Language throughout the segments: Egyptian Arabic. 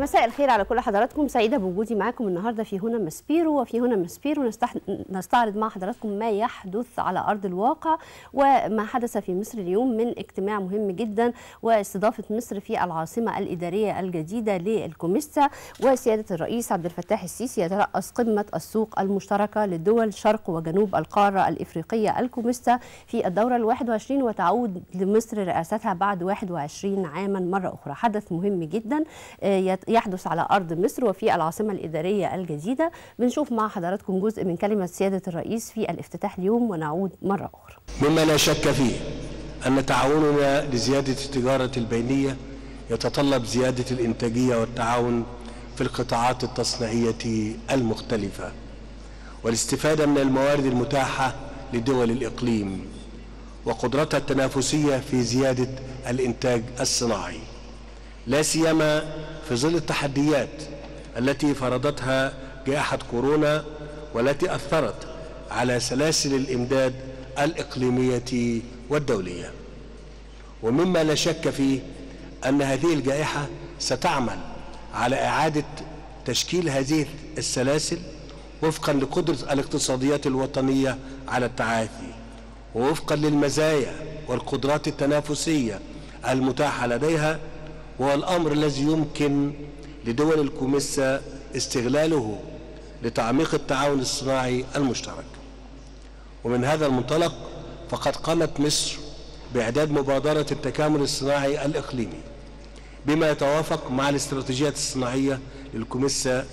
مساء الخير على كل حضراتكم سعيده بوجودي معاكم النهارده في هنا مسبيرو وفي هنا مسبيرو نستح... نستعرض مع حضراتكم ما يحدث على ارض الواقع وما حدث في مصر اليوم من اجتماع مهم جدا واستضافه مصر في العاصمه الاداريه الجديده للكوميسا وسياده الرئيس عبد الفتاح السيسي يترأس قمه السوق المشتركه للدول شرق وجنوب القاره الافريقيه الكوميسا في الدوره ال 21 وتعود لمصر رئاستها بعد 21 عاما مره اخرى حدث مهم جدا يحدث على أرض مصر وفي العاصمة الإدارية الجديدة بنشوف مع حضراتكم جزء من كلمة سيادة الرئيس في الافتتاح اليوم ونعود مرة أخرى مما لا شك فيه أن تعاوننا لزيادة التجارة البينية يتطلب زيادة الإنتاجية والتعاون في القطاعات التصنيعية المختلفة والاستفادة من الموارد المتاحة لدول الإقليم وقدرتها التنافسية في زيادة الإنتاج الصناعي لا سيما في ظل التحديات التي فرضتها جائحة كورونا والتي أثرت على سلاسل الإمداد الإقليمية والدولية ومما لا شك فيه أن هذه الجائحة ستعمل على إعادة تشكيل هذه السلاسل وفقا لقدرة الاقتصاديات الوطنية على التعافي ووفقا للمزايا والقدرات التنافسية المتاحة لديها وهو الأمر الذي يمكن لدول الكوميسا استغلاله لتعميق التعاون الصناعي المشترك ومن هذا المنطلق فقد قامت مصر بإعداد مبادرة التكامل الصناعي الإقليمي بما يتوافق مع الاستراتيجيات الصناعية للكوميسا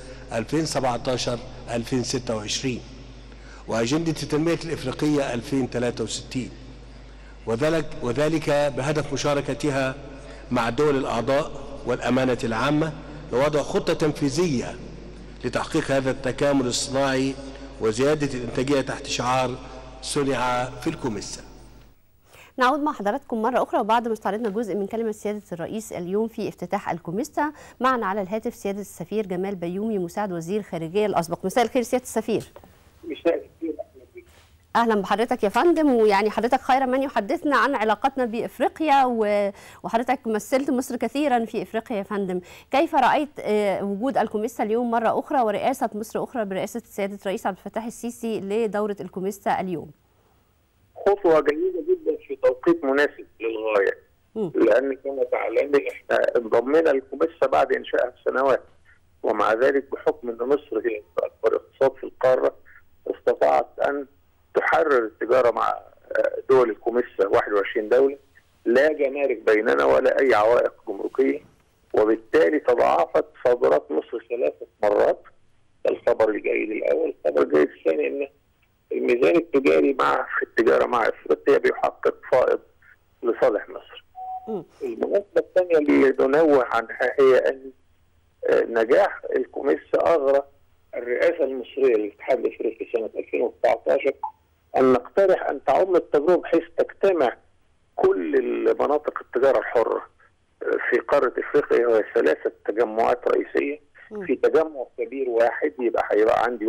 2017-2026 وأجندة التنمية الإفريقية 2063 وذلك, وذلك بهدف مشاركتها مع الدول الأعضاء والأمانة العامة لوضع خطة تنفيذية لتحقيق هذا التكامل الصناعي وزيادة الإنتاجية تحت شعار صنع في الكوميسا نعود مع حضراتكم مرة أخرى وبعد ما استعرضنا جزء من كلمة سيادة الرئيس اليوم في افتتاح الكوميسا معنا على الهاتف سيادة السفير جمال بيومي مساعد وزير خارجية الأسبق مساء الخير سيادة السفير مساء الخير اهلا بحضرتك يا فندم ويعني حضرتك خير من يحدثنا عن علاقتنا بافريقيا وحضرتك مثلت مصر كثيرا في افريقيا يا فندم كيف رايت وجود الكوميسا اليوم مره اخرى ورئاسه مصر اخرى برئاسه سياده الرئيس عبد الفتاح السيسي لدوره الكوميسا اليوم خطوه جيده جدا في توقيت مناسب للغايه م. لان كما تعلمي احنا انضمينا للكوميسا بعد انشائها بسنوات ومع ذلك بحكم ان مصر هي اكبر اقتصاد في القاره استطاعت ان تحرر التجارة مع دول الكوميسا 21 دولة لا جمارك بيننا ولا أي عوائق جمركية وبالتالي تضاعفت صادرات مصر ثلاثة مرات الخبر الجيد الأول الخبر الجيد الثاني أن الميزان التجاري مع في التجارة مع أفريقيا بيحقق فائض لصالح مصر المناسبة الثانية اللي ننوه عنها هي أن نجاح الكوميسا أغرى الرئاسة المصرية للاتحاد الأفريقي سنة 2019 أن نقترح أن تعم التجربة بحيث تجتمع كل مناطق التجارة الحرة في قارة أفريقيا وهي ثلاثة تجمعات رئيسية في تجمع كبير واحد يبقى هيبقى عندي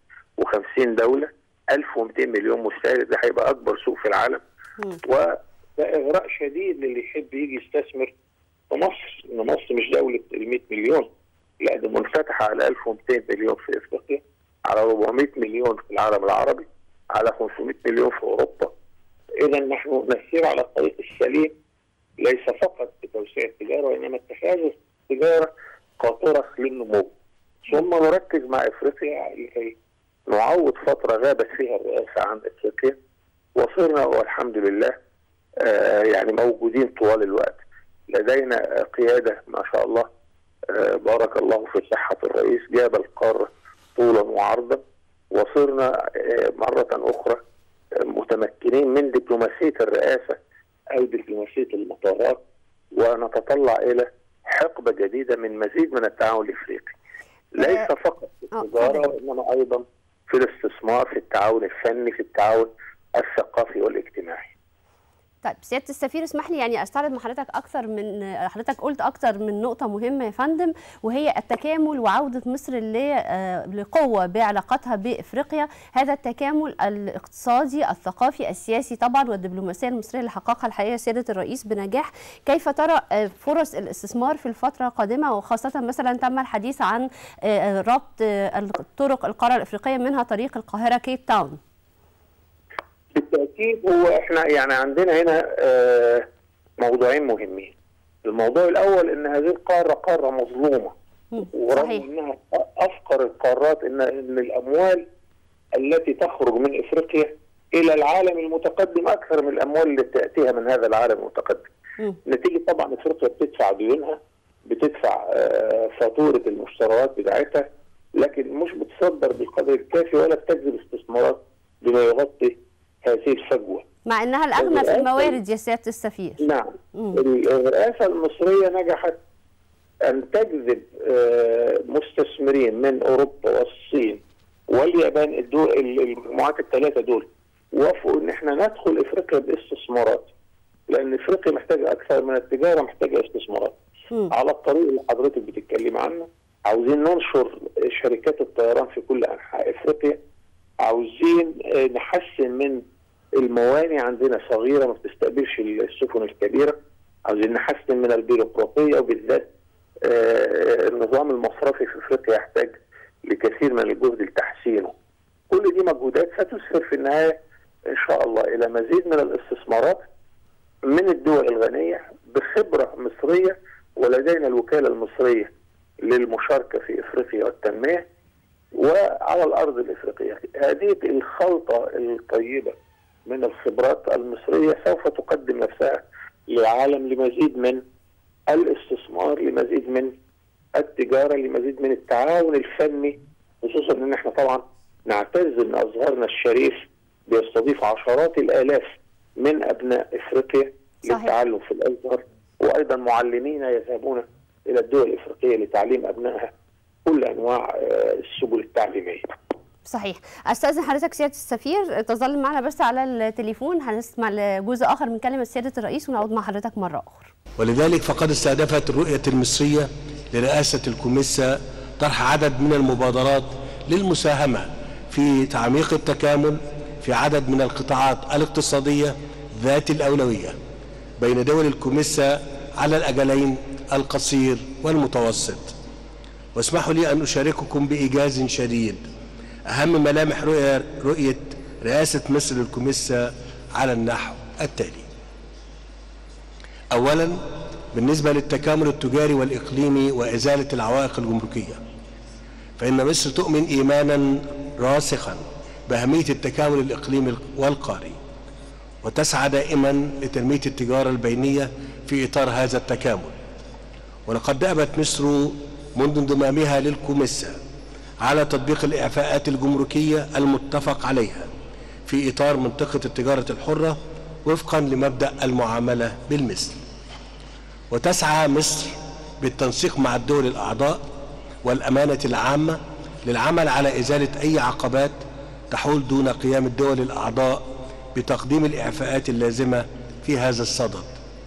51 دولة 1200 مليون مستهلك ده هيبقى أكبر سوق في العالم وده إغراء شديد للي يحب يجي يستثمر في مصر إن مصر مش دولة ال 100 مليون لا ده منفتحة على 1200 مليون في أفريقيا على 400 مليون في العالم العربي على 500 مليون في اوروبا اذا نحن نسير على الطريق السليم ليس فقط بتوسيع التجاره وانما اتخاذ التجاره قاطره للنمو ثم نركز مع افريقيا لكي نعوض فتره غابت فيها الرئاسه عن افريقيا وصرنا والحمد لله آه يعني موجودين طوال الوقت لدينا قياده ما شاء الله آه بارك الله في صحه الرئيس جاب القاره طولا وعرضا وصرنا مرة أخرى متمكنين من دبلوماسية الرئاسة أو دبلوماسية المطارات ونتطلع إلى حقبة جديدة من مزيد من التعاون الإفريقي ليس فقط في التجارة وإنما أيضا في الاستثمار في التعاون الفني في التعاون الثقافي والاجتماعي طيب سياده السفير اسمح لي يعني استعرض مع حضرتك اكثر من حضرتك قلت اكثر من نقطه مهمه يا فندم وهي التكامل وعوده مصر لقوه بعلاقتها بافريقيا هذا التكامل الاقتصادي الثقافي السياسي طبعا والدبلوماسيه المصريه اللي حققها الحقيقه سياده الرئيس بنجاح كيف ترى فرص الاستثمار في الفتره القادمه وخاصه مثلا تم الحديث عن ربط الطرق القاره الافريقيه منها طريق القاهره كيب تاون بالتاكيد هو احنا يعني عندنا هنا موضوعين مهمين الموضوع الاول ان هذه القاره قاره مظلومه ورغم انها افقر القارات ان ان الاموال التي تخرج من افريقيا الى العالم المتقدم اكثر من الاموال اللي تاتيها من هذا العالم المتقدم. نتيجه طبعا افريقيا بتدفع ديونها بتدفع فاتوره المشتريات بتاعتها لكن مش بتصدر بالقدر الكافي ولا بتجذب استثمارات بما يغطي هذه الفجوه. مع انها الاغنى في الموارد يا سياده السفير. نعم. الرئاسه المصريه نجحت ان تجذب مستثمرين من اوروبا والصين واليابان الدول المجموعات الثلاثه دول وافقوا ان احنا ندخل افريقيا باستثمارات لان افريقيا محتاجه اكثر من التجاره محتاجه استثمارات م. على الطريق اللي حضرتك بتتكلم عنه عاوزين ننشر شركات الطيران في كل انحاء افريقيا عاوزين نحسن من الموانئ عندنا صغيره ما بتستقبلش السفن الكبيره عاوزين نحسن من البيروقراطيه وبالذات النظام المصرفي في افريقيا يحتاج لكثير من الجهد لتحسينه. كل دي مجهودات ستسهر في النهايه ان شاء الله الى مزيد من الاستثمارات من الدول الغنيه بخبره مصريه ولدينا الوكاله المصريه للمشاركه في افريقيا والتنميه وعلى الارض الافريقيه. هذه الخلطه الطيبه من الخبرات المصريه سوف تقدم نفسها للعالم لمزيد من الاستثمار لمزيد من التجاره لمزيد من التعاون الفني خصوصا ان احنا طبعا نعتز ان ازهرنا الشريف بيستضيف عشرات الالاف من ابناء افريقيا صحيح. للتعلم في الازهر وايضا معلمين يذهبون الى الدول الافريقيه لتعليم ابنائها كل انواع السبل التعليميه. صحيح استاذن حضرتك سياده السفير تظل معنا بس على التليفون هنسمع جزء اخر من كلمه سياده الرئيس ونعود مع حضرتك مره اخرى ولذلك فقد استهدفت الرؤيه المصريه لرئاسه الكوميسا طرح عدد من المبادرات للمساهمه في تعميق التكامل في عدد من القطاعات الاقتصاديه ذات الاولويه بين دول الكوميسا على الاجلين القصير والمتوسط واسمحوا لي ان اشارككم بايجاز شديد أهم ملامح رؤية, رؤية رئاسة مصر للكوميسا على النحو التالي أولا بالنسبة للتكامل التجاري والإقليمي وإزالة العوائق الجمركية فإن مصر تؤمن إيمانا راسخا بأهمية التكامل الإقليمي والقاري وتسعى دائما لتنمية التجارة البينية في إطار هذا التكامل ولقد دأبت مصر منذ انضمامها للكوميسا على تطبيق الإعفاءات الجمركية المتفق عليها في إطار منطقة التجارة الحرة وفقا لمبدأ المعاملة بالمثل وتسعى مصر بالتنسيق مع الدول الأعضاء والأمانة العامة للعمل على إزالة أي عقبات تحول دون قيام الدول الأعضاء بتقديم الإعفاءات اللازمة في هذا الصدد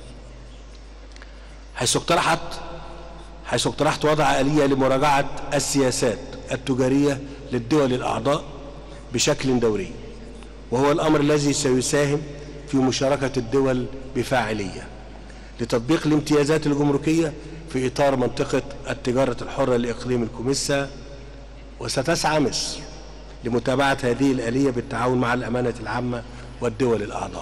حيث اقترحت حيث اقترحت وضع آلية لمراجعة السياسات التجارية للدول الأعضاء بشكل دوري وهو الأمر الذي سيساهم في مشاركة الدول بفاعلية لتطبيق الامتيازات الجمركية في إطار منطقة التجارة الحرة لإقليم الكوميسا وستسعى مصر لمتابعة هذه الآلية بالتعاون مع الأمانة العامة والدول الأعضاء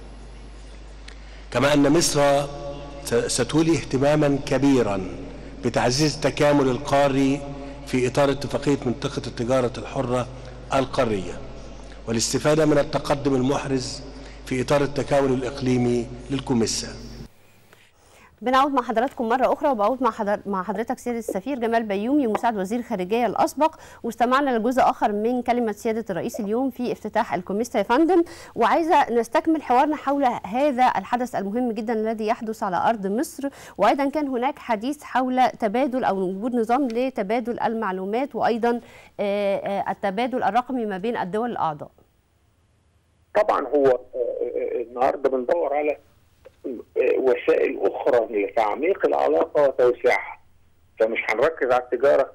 كما أن مصر ستولي اهتماما كبيرا بتعزيز التكامل القاري في إطار اتفاقية منطقة التجارة الحرة القارية والاستفادة من التقدم المحرز في إطار التكامل الإقليمي للكوميسا بنعود مع حضراتكم مرة أخرى وبعود مع حضر... مع حضرتك سيادة السفير جمال بيومي مساعد وزير الخارجية الأسبق واستمعنا لجزء آخر من كلمة سيادة الرئيس اليوم في افتتاح الكوميستا يا فندم وعايزة نستكمل حوارنا حول هذا الحدث المهم جدا الذي يحدث على أرض مصر وأيضا كان هناك حديث حول تبادل أو وجود نظام لتبادل المعلومات وأيضا التبادل الرقمي ما بين الدول الأعضاء طبعا هو النهارده بندور على وسائل اخرى لتعميق العلاقه وتوسيعها فمش هنركز على التجاره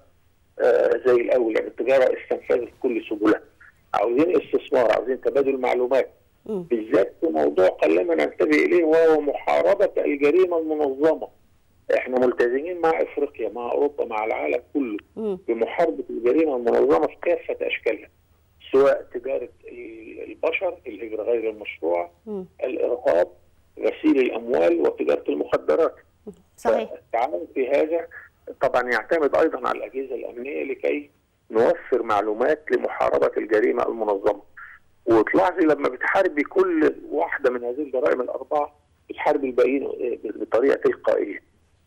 زي الاول يعني التجاره استنفذت كل سبلها عاوزين استثمار عاوزين تبادل معلومات بالذات في موضوع قلما ننتبه اليه وهو محاربه الجريمه المنظمه احنا ملتزمين مع افريقيا مع اوروبا مع العالم كله بمحاربه الجريمه المنظمه في كافه اشكالها سواء تجاره البشر الهجره غير المشروعه الارهاب غسيل الاموال وتجاره المخدرات صحيح التعاون في هذا طبعا يعتمد ايضا على الاجهزه الامنيه لكي نوفر معلومات لمحاربه الجريمه المنظمه وتلاحظي لما بتحاربي كل واحده من هذه الجرائم الاربعه بتحاربي الباقيين بطريقه تلقائيه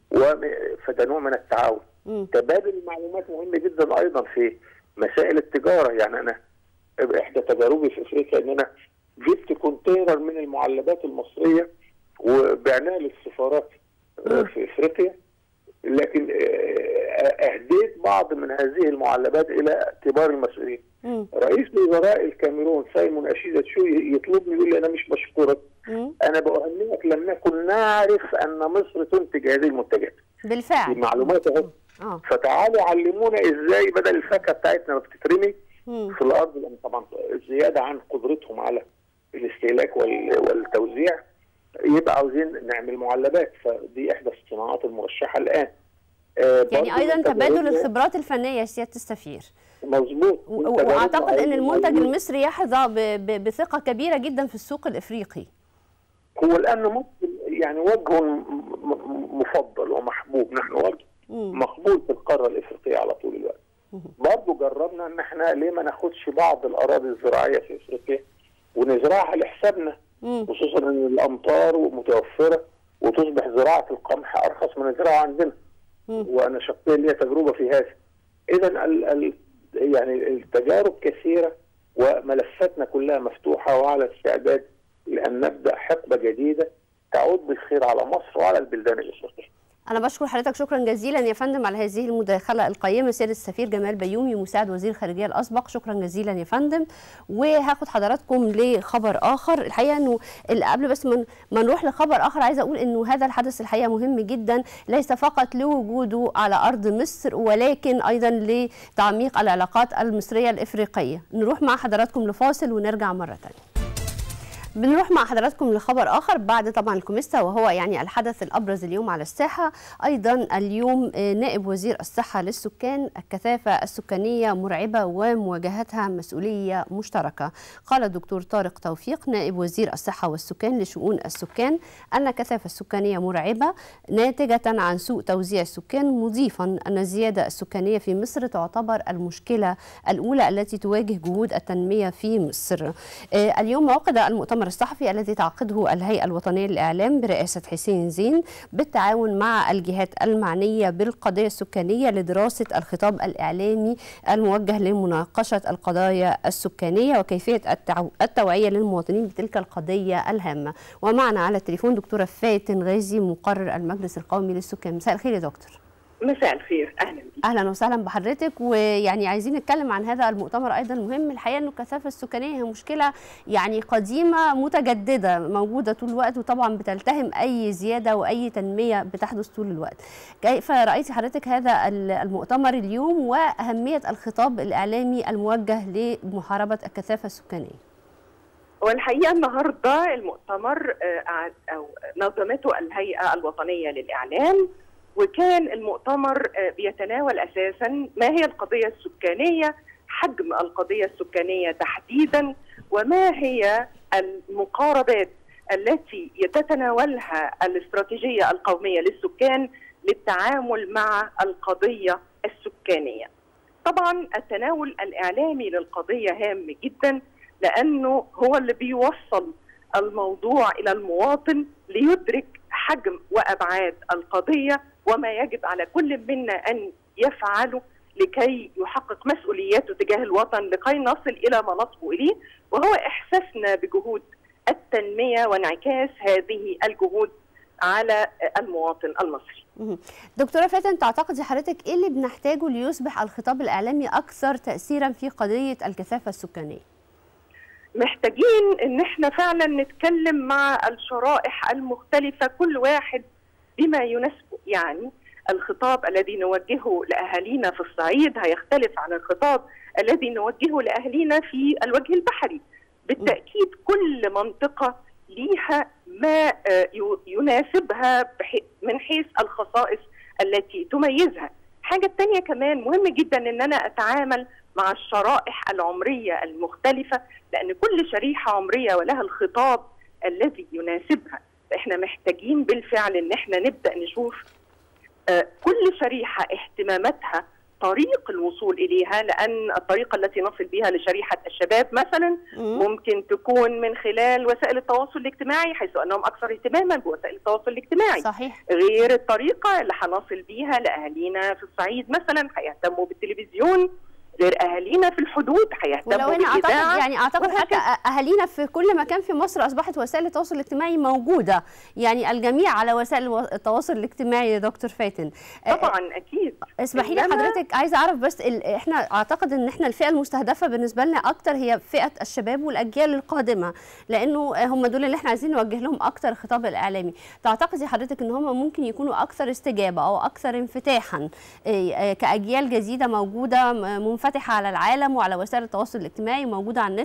فده نوع من التعاون مم. تبادل المعلومات مهم جدا ايضا في مسائل التجاره يعني انا احدى تجاربي في افريقيا ان انا جبت كونتينر من المعلبات المصريه وبعناها للسفارات مم. في افريقيا لكن اهديت بعض من هذه المعلبات الى كبار المسؤولين مم. رئيس وزراء الكاميرون سايمون اشيدا شو يطلبني يقول لي انا مش مشكورك مم. انا بأهنئك لم نكن نعرف ان مصر تنتج هذه المنتجات دي بالفعل معلومات اهو اه فتعالوا علمونا ازاي بدل الفاكهه بتاعتنا ما بتترمي مم. في الارض لان طبعا زياده عن قدرتهم على الاستهلاك وال- والتوزيع يبقى عاوزين نعمل معلبات فدي احدى الصناعات المرشحه الان آه، يعني برضو ايضا من تبادل تجاربنا- الخبرات الفنيه يا سياده السفير مظبوط و- من و- تجاربنا واعتقد ان أيضاً المنتج عاوزين- المصري يحظى ب- ب- بثقه كبيره جدا في السوق الافريقي هو الان مصر يعني وجه م- م- مفضل ومحبوب نحن وجه مم. مقبول في القاره الافريقيه على طول الوقت برضه جربنا ان احنا ليه ما ناخدش بعض الاراضي الزراعيه في افريقيا ونزرعها لحسابنا مم. خصوصا ان الامطار متوفره وتصبح زراعه القمح ارخص من الزراعه عندنا مم. وانا شخصيا ليا تجربه في هذا اذا ال ال يعني التجارب كثيره وملفاتنا كلها مفتوحه وعلى استعداد لان نبدا حقبه جديده تعود بالخير على مصر وعلى البلدان الافريقيه انا بشكر حضرتك شكرا جزيلا يا فندم على هذه المداخله القيمه سياده السفير جمال بيومي مساعد وزير الخارجيه الاسبق شكرا جزيلا يا فندم وهاخد حضراتكم لخبر اخر الحقيقه انه اللي قبل بس ما ما نروح لخبر اخر عايزه اقول انه هذا الحدث الحقيقه مهم جدا ليس فقط لوجوده على ارض مصر ولكن ايضا لتعميق العلاقات المصريه الافريقيه نروح مع حضراتكم لفاصل ونرجع مره ثانيه بنروح مع حضراتكم لخبر اخر بعد طبعا الكوميستا وهو يعني الحدث الابرز اليوم على الساحه ايضا اليوم آه، نائب وزير الصحه للسكان الكثافه السكانيه مرعبه ومواجهتها مسؤوليه مشتركه قال الدكتور طارق توفيق نائب وزير الصحه والسكان لشؤون السكان ان الكثافه السكانيه مرعبه ناتجه عن سوء توزيع السكان مضيفا ان الزياده السكانيه في مصر تعتبر المشكله الاولى التي تواجه جهود التنميه في مصر آه، اليوم عقد المؤتمر الصحفي الذي تعقده الهيئة الوطنية للإعلام برئاسة حسين زين بالتعاون مع الجهات المعنية بالقضية السكانية لدراسة الخطاب الإعلامي الموجه لمناقشة القضايا السكانية وكيفية التعو- التوعية للمواطنين بتلك القضية الهامة ومعنا على التليفون دكتورة فاتن غازي مقرر المجلس القومي للسكان مساء الخير يا دكتور مساء الخير اهلا بك اهلا وسهلا بحضرتك ويعني عايزين نتكلم عن هذا المؤتمر ايضا مهم الحقيقه انه الكثافه السكانيه هي مشكله يعني قديمه متجدده موجوده طول الوقت وطبعا بتلتهم اي زياده واي تنميه بتحدث طول الوقت كيف رايتي حضرتك هذا المؤتمر اليوم واهميه الخطاب الاعلامي الموجه لمحاربه الكثافه السكانيه والحقيقه النهارده المؤتمر آه، أعد- او نظمته الهيئه الوطنيه للاعلام وكان المؤتمر آه، بيتناول اساسا ما هي القضيه السكانيه حجم القضيه السكانيه تحديدا وما هي المقاربات التي تتناولها الاستراتيجيه القوميه للسكان للتعامل مع القضيه السكانيه. طبعا التناول الاعلامي للقضيه هام جدا لانه هو اللي بيوصل الموضوع الى المواطن ليدرك حجم وابعاد القضيه وما يجب على كل منا ان يفعله لكي يحقق مسؤولياته تجاه الوطن لكي نصل الى ما نصبو اليه وهو احساسنا بجهود التنميه وانعكاس هذه الجهود على المواطن المصري. مهم. دكتوره فاتن تعتقدي حضرتك ايه اللي بنحتاجه ليصبح الخطاب الاعلامي اكثر تاثيرا في قضيه الكثافه السكانيه محتاجين ان احنا فعلا نتكلم مع الشرائح المختلفه كل واحد بما يناسبه يعني الخطاب الذي نوجهه لاهالينا في الصعيد هيختلف عن الخطاب الذي نوجهه لاهالينا في الوجه البحري بالتاكيد كل منطقه ليها ما يناسبها من حيث الخصائص التي تميزها الحاجه الثانيه كمان مهم جدا ان انا اتعامل مع الشرائح العمريه المختلفه لان كل شريحه عمريه ولها الخطاب الذي يناسبها فاحنا محتاجين بالفعل ان احنا نبدا نشوف كل شريحه اهتماماتها طريق الوصول اليها لان الطريقه التي نصل بها لشريحه الشباب مثلا ممكن تكون من خلال وسائل التواصل الاجتماعي حيث انهم اكثر اهتماما بوسائل التواصل الاجتماعي صحيح غير الطريقه اللي هنصل بيها لاهالينا في الصعيد مثلا هيهتموا بالتلفزيون غير اهالينا في الحدود هيهتموا ولو هنا اعتقد يعني اعتقد حتى اهالينا في كل مكان في مصر اصبحت وسائل التواصل الاجتماعي موجوده يعني الجميع على وسائل التواصل الاجتماعي يا دكتور فاتن طبعا اكيد اسمحي لي حضرتك عايزه اعرف بس احنا اعتقد ان احنا الفئه المستهدفه بالنسبه لنا اكتر هي فئه الشباب والاجيال القادمه لانه هم دول اللي احنا عايزين نوجه لهم اكتر الخطاب الاعلامي تعتقدي حضرتك ان هم ممكن يكونوا اكثر استجابه او اكثر انفتاحا كاجيال جديده موجوده منفتحه على العالم وعلى وسائل التواصل الاجتماعي وموجوده على النت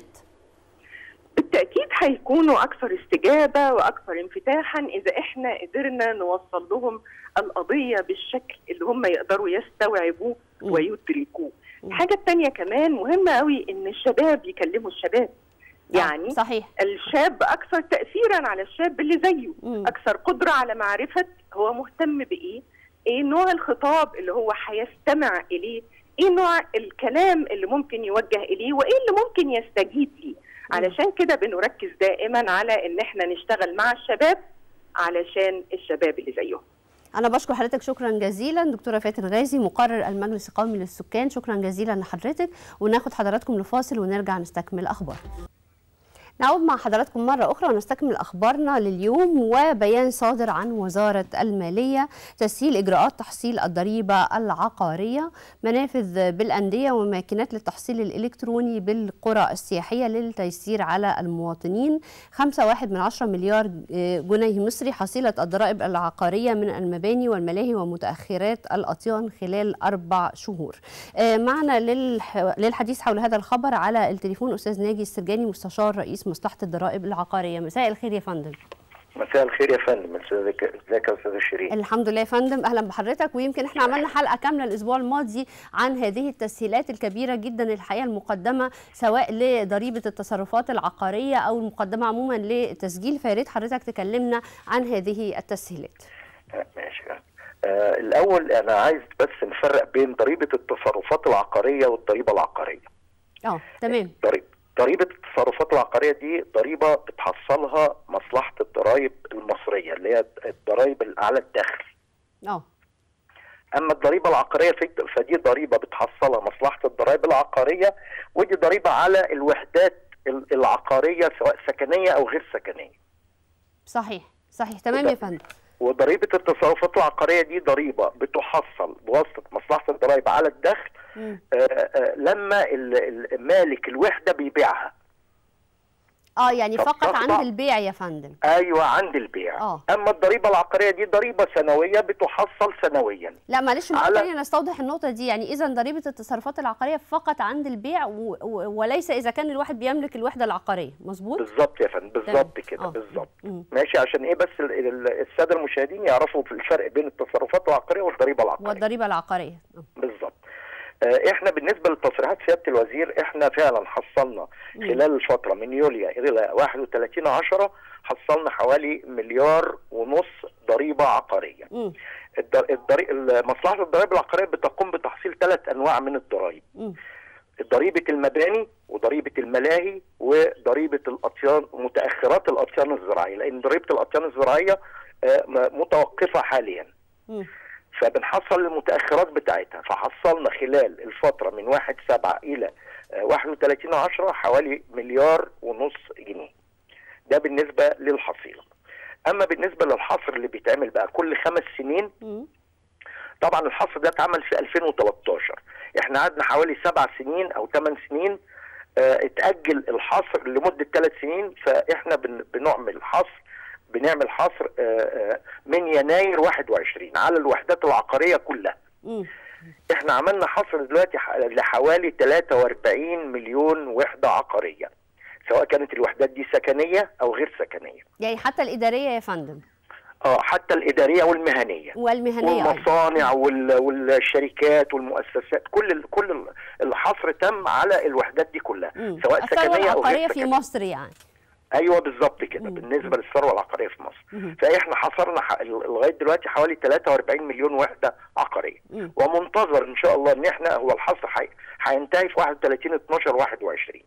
بالتاكيد هيكونوا اكثر استجابه واكثر انفتاحا اذا احنا قدرنا نوصل لهم القضيه بالشكل اللي هم يقدروا يستوعبوه ويدركوه الحاجه الثانيه كمان مهمه قوي ان الشباب يكلموا الشباب يعني صحيح الشاب اكثر تاثيرا على الشاب اللي زيه م. اكثر قدره على معرفه هو مهتم بايه ايه نوع الخطاب اللي هو هيستمع اليه ايه نوع الكلام اللي ممكن يوجه اليه وايه اللي ممكن يستجيب ليه علشان كده بنركز دائما على ان احنا نشتغل مع الشباب علشان الشباب اللي زيهم أنا بشكر حضرتك شكرا جزيلا دكتورة فاتن غازي مقرر المجلس القومي للسكان شكرا جزيلا لحضرتك وناخد حضراتكم لفاصل ونرجع نستكمل الأخبار نعود مع حضراتكم مرة أخرى ونستكمل أخبارنا لليوم وبيان صادر عن وزارة المالية تسهيل إجراءات تحصيل الضريبة العقارية منافذ بالأندية وماكينات للتحصيل الإلكتروني بالقرى السياحية للتيسير على المواطنين 5.1 من 10 مليار جنيه مصري حصيلة الضرائب العقارية من المباني والملاهي ومتأخرات الأطيان خلال أربع شهور معنا للحديث حول هذا الخبر على التليفون أستاذ ناجي السرجاني مستشار رئيس مصلحه الضرائب العقاريه مساء الخير يا فندم مساء الخير يا فندم ازيك ازيك يا استاذ شيرين الحمد لله يا فندم اهلا بحضرتك ويمكن احنا عملنا حلقه كامله الاسبوع الماضي عن هذه التسهيلات الكبيره جدا الحقيقه المقدمه سواء لضريبه التصرفات العقاريه او المقدمه عموما لتسجيل فياريت حضرتك تكلمنا عن هذه التسهيلات ماشي آه الاول انا عايز بس نفرق بين ضريبه التصرفات العقاريه والضريبه العقاريه اه تمام ضريبه ضريبة التصرفات العقارية دي ضريبة بتحصلها مصلحة الضرائب المصرية اللي هي الضرائب الأعلى الدخل. اه. أما الضريبة العقارية فدي ضريبة بتحصلها مصلحة الضرائب العقارية ودي ضريبة على الوحدات العقارية سواء سكنية أو غير سكنية. صحيح صحيح تمام يا فندم. وضريبة التصرفات العقارية دي ضريبة بتحصل بواسطة مصلحة الضرائب على الدخل آآ آآ لما مالك الوحدة بيبيعها اه يعني فقط عند البيع يا فندم ايوه عند البيع آه. اما الضريبه العقاريه دي ضريبه سنويه بتحصل سنويا لا معلش مره على... ثانيه نستوضح النقطه دي يعني اذا ضريبه التصرفات العقاريه فقط عند البيع و... و... وليس اذا كان الواحد بيملك الوحده العقاريه مظبوط بالظبط يا فندم بالظبط كده آه. بالظبط ماشي عشان ايه بس الساده المشاهدين يعرفوا الفرق بين التصرفات العقاريه والضريبه العقاريه والضريبه العقاريه بالظبط احنا بالنسبه لتصريحات سياده الوزير احنا فعلا حصلنا خلال الفتره من يوليو الى 31 10 حصلنا حوالي مليار ونص ضريبه عقاريه. الضري... مصلحه الضرائب العقاريه بتقوم بتحصيل ثلاث انواع من الضرائب. ضريبه المباني وضريبه الملاهي وضريبه الاطيان متاخرات الاطيان الزراعيه لان ضريبه الاطيان الزراعيه متوقفه حاليا. م. فبنحصل المتاخرات بتاعتها فحصلنا خلال الفتره من 1 7 الى 31 10 حوالي مليار ونص جنيه ده بالنسبه للحصيله اما بالنسبه للحصر اللي بيتعمل بقى كل خمس سنين طبعا الحصر ده اتعمل في 2013 احنا قعدنا حوالي سبع سنين او ثمان سنين آه، اتاجل الحصر لمده ثلاث سنين فاحنا بن- بنعمل حصر بنعمل حصر آه، آه، من يناير 21 على الوحدات العقاريه كلها مم. احنا عملنا حصر دلوقتي ح- لحوالي 43 مليون وحده عقاريه سواء كانت الوحدات دي سكنيه او غير سكنيه يعني حتى الاداريه يا فندم اه حتى الاداريه والمهنيه والمهنيه أيضاً. والمصانع وال- والشركات والمؤسسات كل ال- كل ال- الحصر تم على الوحدات دي كلها مم. سواء الثروه سكنيه او العقاريه غير في سكنيه مصر يعني ايوه بالظبط كده مم. بالنسبه للثروه العقاريه في مصر مم. فاحنا حصرنا ح- لغايه دلوقتي حوالي 43 مليون وحده عقاريه مم. ومنتظر ان شاء الله ان احنا هو الحصر حي- هينتهي في 31 12 21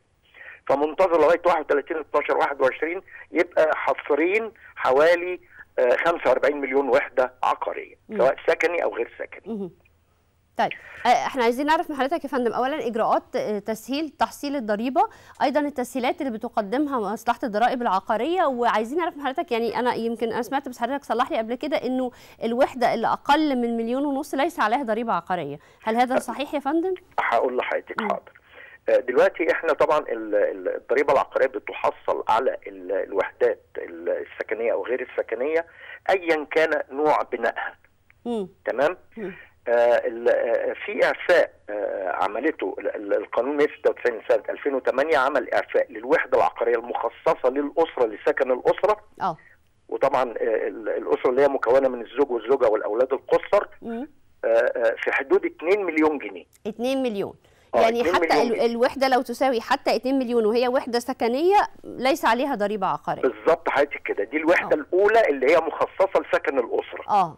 فمنتظر لغايه 31 12 21 يبقى حصرين حوالي آه، 45 مليون وحده عقاريه مم. سواء سكني او غير سكني مهم. طيب آه، احنا عايزين نعرف من حضرتك يا فندم اولا اجراءات آه، تسهيل تحصيل الضريبه ايضا التسهيلات اللي بتقدمها مصلحه الضرائب العقاريه وعايزين نعرف من حضرتك يعني انا يمكن انا سمعت بس حضرتك صلح لي قبل كده انه الوحده اللي اقل من مليون ونص ليس عليها ضريبه عقاريه هل هذا صحيح يا فندم هقول لحضرتك مم. حاضر آه، دلوقتي احنا طبعا ال- ال- الضريبه العقاريه بتحصل على ال- الوحدات ال- السكنيه او غير السكنيه ايا كان نوع بنائها مم. تمام مم. آه ال- آه، في اعفاء آه عملته ال- ال- القانون 196 سنه 2008 عمل اعفاء للوحده العقاريه المخصصه للاسره لسكن الاسره اه وطبعا آه، ال- الاسره اللي هي مكونه من الزوج والزوجه والاولاد القصر مم. آه، آه، في حدود 2 مليون جنيه 2 مليون آه، يعني 2 حتى مليون ال- جنيه. الوحده لو تساوي حتى 2 مليون وهي وحده سكنيه ليس عليها ضريبه عقاريه بالظبط حضرتك كده دي الوحده آه. الاولى اللي هي مخصصه لسكن الاسره اه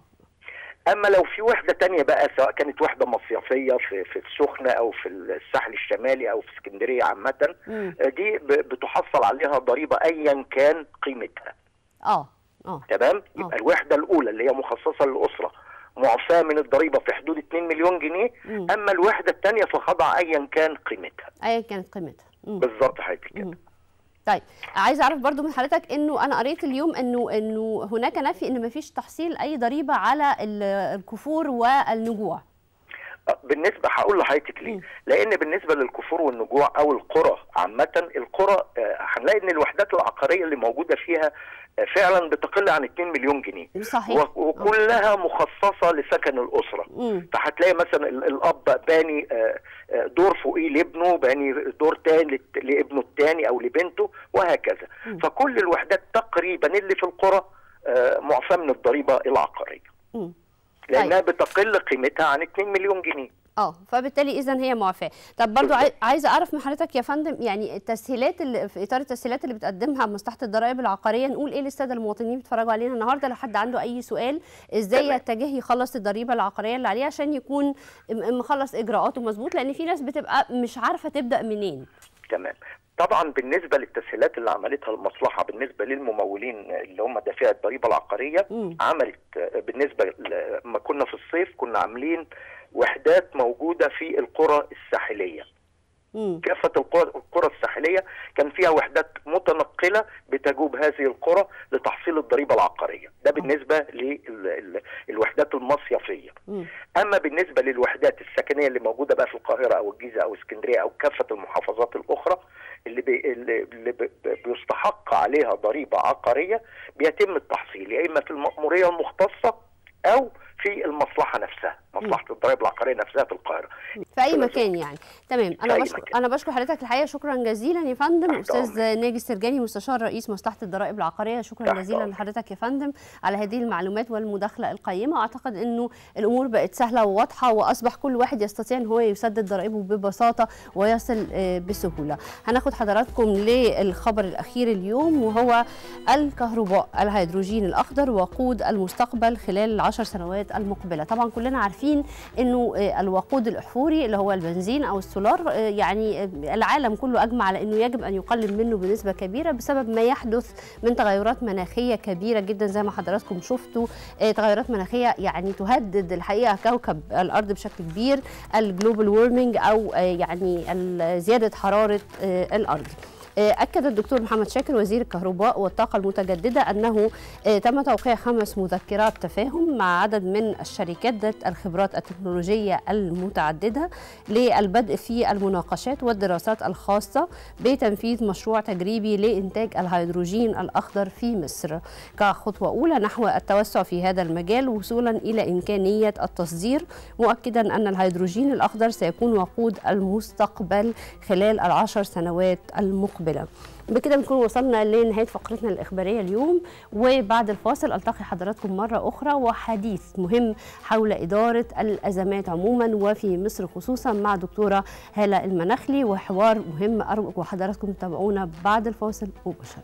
اما لو في وحده تانية بقى سواء كانت وحده مصيفيه في في السخنه او في الساحل الشمالي او في اسكندريه عامه مم. آه، دي ب- بتحصل عليها ضريبه ايا كان قيمتها اه اه تمام يبقى الوحده الاولى اللي هي مخصصه للاسره معفاه من الضريبه في حدود 2 مليون جنيه مم. اما الوحده الثانيه فخضع ايا كان قيمتها ايا كانت قيمتها مم. بالظبط حضرتك كده مم. طيب عايزه اعرف برضو من حضرتك انه انا قريت اليوم انه انه هناك نفي ان مفيش تحصيل اي ضريبه على ال- الكفور والنجوع بالنسبه هقول لحضرتك ليه؟ مم. لان بالنسبه للكفور والنجوع او القرى عامه القرى آه، هنلاقي ان الوحدات العقاريه اللي موجوده فيها آه، فعلا بتقل عن 2 مليون جنيه صحيح و- وكلها مخصصه لسكن الاسره مم. فهتلاقي مثلا ال- الاب باني آه، آه، دور فوقيه لابنه باني دور تاني لت- لابنه الثاني او لبنته وهكذا مم. فكل الوحدات تقريبا اللي في القرى آه، معفاه من الضريبه العقاريه مم. لانها بتقل قيمتها عن 2 مليون جنيه اه فبالتالي اذا هي معفاه طب برضو عاي- عايزه اعرف من حضرتك يا فندم يعني التسهيلات اللي في اطار التسهيلات اللي بتقدمها مصلحه الضرائب العقاريه نقول ايه للساده المواطنين بيتفرجوا علينا النهارده لو حد عنده اي سؤال ازاي تمام. يتجه يخلص الضريبه العقاريه اللي عليه عشان يكون م- مخلص اجراءاته مظبوط لان في ناس بتبقى مش عارفه تبدا منين تمام طبعا بالنسبه للتسهيلات اللي عملتها المصلحه بالنسبه للممولين اللي هم دافعي الضريبه العقاريه مم. عملت آه، بالنسبه ل- لما كنا في الصيف كنا عاملين وحدات موجوده في القرى الساحليه مم. كافه القرى القرى الساحليه كان فيها وحدات متنقله بتجوب هذه القرى لتحصيل الضريبه العقاريه ده بالنسبه للوحدات المصيفيه مم. اما بالنسبه للوحدات السكنيه اللي موجوده بقى في القاهره او الجيزه او اسكندريه او كافه المحافظات الاخرى اللي, بي اللي اللي بي بيستحق عليها ضريبه عقاريه بيتم التحصيل يا اما في المأموريه المختصه او في المصلحه نفسها مصلحه الضرائب العقاريه نفسها في القاهره في اي مكان يعني تمام انا أي بشكر مكان. انا بشكر حضرتك الحقيقه شكرا جزيلا يا فندم تحت استاذ أمرك. ناجي السرجاني مستشار رئيس مصلحه الضرائب العقاريه شكرا تحت جزيلا أمرك. لحضرتك يا فندم على هذه المعلومات والمداخله القيمه اعتقد انه الامور بقت سهله وواضحه واصبح كل واحد يستطيع ان هو يسدد ضرائبه ببساطه ويصل آه، بسهوله هناخد حضراتكم للخبر الاخير اليوم وهو الكهرباء الهيدروجين الاخضر وقود المستقبل خلال العشر سنوات المقبله طبعا كلنا عارفين انه آه، الوقود الاحفوري اللي هو البنزين او السولار آه، يعني آه، العالم كله اجمع على انه يجب ان يقلل منه بنسبه كبيره بسبب ما يحدث من تغيرات مناخيه كبيره جدا زي ما حضراتكم شفتوا آه، تغيرات مناخيه يعني تهدد الحقيقه كوكب الارض بشكل كبير الجلوبال وورمنج او آه، يعني ال- زياده حراره آه، الارض أكد الدكتور محمد شاكر وزير الكهرباء والطاقة المتجددة أنه تم توقيع خمس مذكرات تفاهم مع عدد من الشركات ذات الخبرات التكنولوجية المتعددة للبدء في المناقشات والدراسات الخاصة بتنفيذ مشروع تجريبي لإنتاج الهيدروجين الأخضر في مصر كخطوة أولى نحو التوسع في هذا المجال وصولا إلى إمكانية التصدير مؤكدا أن الهيدروجين الأخضر سيكون وقود المستقبل خلال العشر سنوات المقبلة بكده نكون وصلنا لنهايه فقرتنا الاخباريه اليوم وبعد الفاصل التقي حضراتكم مره اخرى وحديث مهم حول اداره الازمات عموما وفي مصر خصوصا مع دكتوره هاله المناخلي وحوار مهم ارجو حضراتكم تتابعونا بعد الفاصل مباشره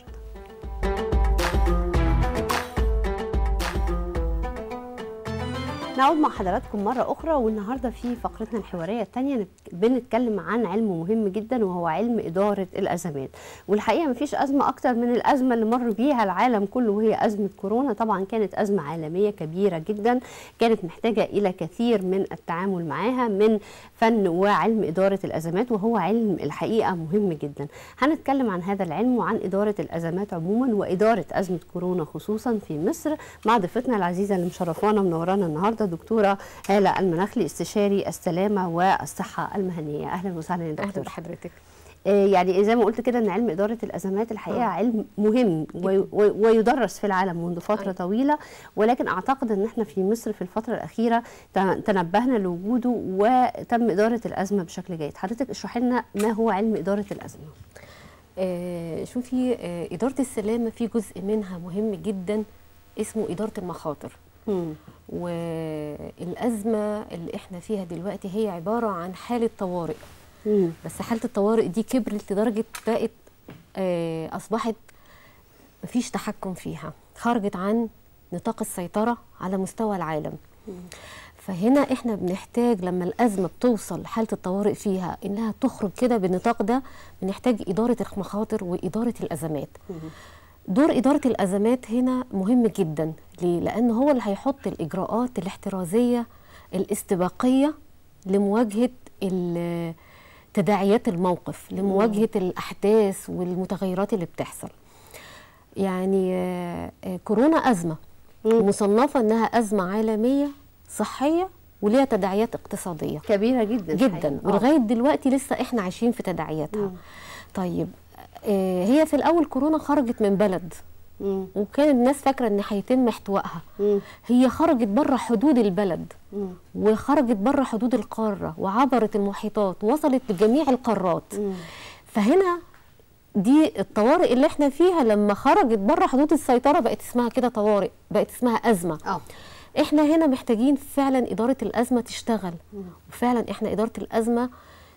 نعود مع حضراتكم مرة أخرى والنهاردة في فقرتنا الحوارية الثانية بنتكلم عن علم مهم جدا وهو علم إدارة الأزمات والحقيقة مفيش أزمة أكتر من الأزمة اللي مر بيها العالم كله وهي أزمة كورونا طبعا كانت أزمة عالمية كبيرة جدا كانت محتاجة إلى كثير من التعامل معاها من فن وعلم إدارة الأزمات وهو علم الحقيقة مهم جدا هنتكلم عن هذا العلم وعن إدارة الأزمات عموما وإدارة أزمة كورونا خصوصا في مصر مع ضيفتنا العزيزة اللي مشرفانا منورانا النهارده دكتوره هاله المناخلي استشاري السلامه والصحه المهنيه اهلا وسهلا يا دكتور اهلا بحضرتك يعني زي ما قلت كده ان علم اداره الازمات الحقيقه آه. علم مهم ويدرس في العالم منذ فتره آه. طويله ولكن اعتقد ان احنا في مصر في الفتره الاخيره تنبهنا لوجوده وتم اداره الازمه بشكل جيد حضرتك اشرحي لنا ما هو علم اداره الازمه آه شوفي آه اداره السلامه في جزء منها مهم جدا اسمه اداره المخاطر مم. والأزمة اللي احنا فيها دلوقتي هي عبارة عن حالة طوارئ مم. بس حالة الطوارئ دي كبرت لدرجة بقت آه أصبحت مفيش تحكم فيها خرجت عن نطاق السيطرة على مستوى العالم مم. فهنا احنا بنحتاج لما الأزمة بتوصل حالة الطوارئ فيها إنها تخرج كده بالنطاق ده بنحتاج إدارة المخاطر وإدارة الأزمات مم. دور إدارة الأزمات هنا مهم جدا ليه؟ لأن هو اللي هيحط الإجراءات الاحترازية الاستباقية لمواجهة تداعيات الموقف لمواجهة الأحداث والمتغيرات اللي بتحصل يعني كورونا أزمة مصنفة أنها أزمة عالمية صحية وليها تداعيات اقتصادية كبيرة جدا جدا ولغاية دلوقتي لسه احنا عايشين في تداعياتها طيب هي في الاول كورونا خرجت من بلد مم. وكان الناس فاكره ان هيتم احتوائها مم. هي خرجت بره حدود البلد مم. وخرجت بره حدود القاره وعبرت المحيطات وصلت لجميع القارات مم. فهنا دي الطوارئ اللي احنا فيها لما خرجت بره حدود السيطره بقت اسمها كده طوارئ بقت اسمها ازمه اه احنا هنا محتاجين فعلا اداره الازمه تشتغل وفعلا احنا اداره الازمه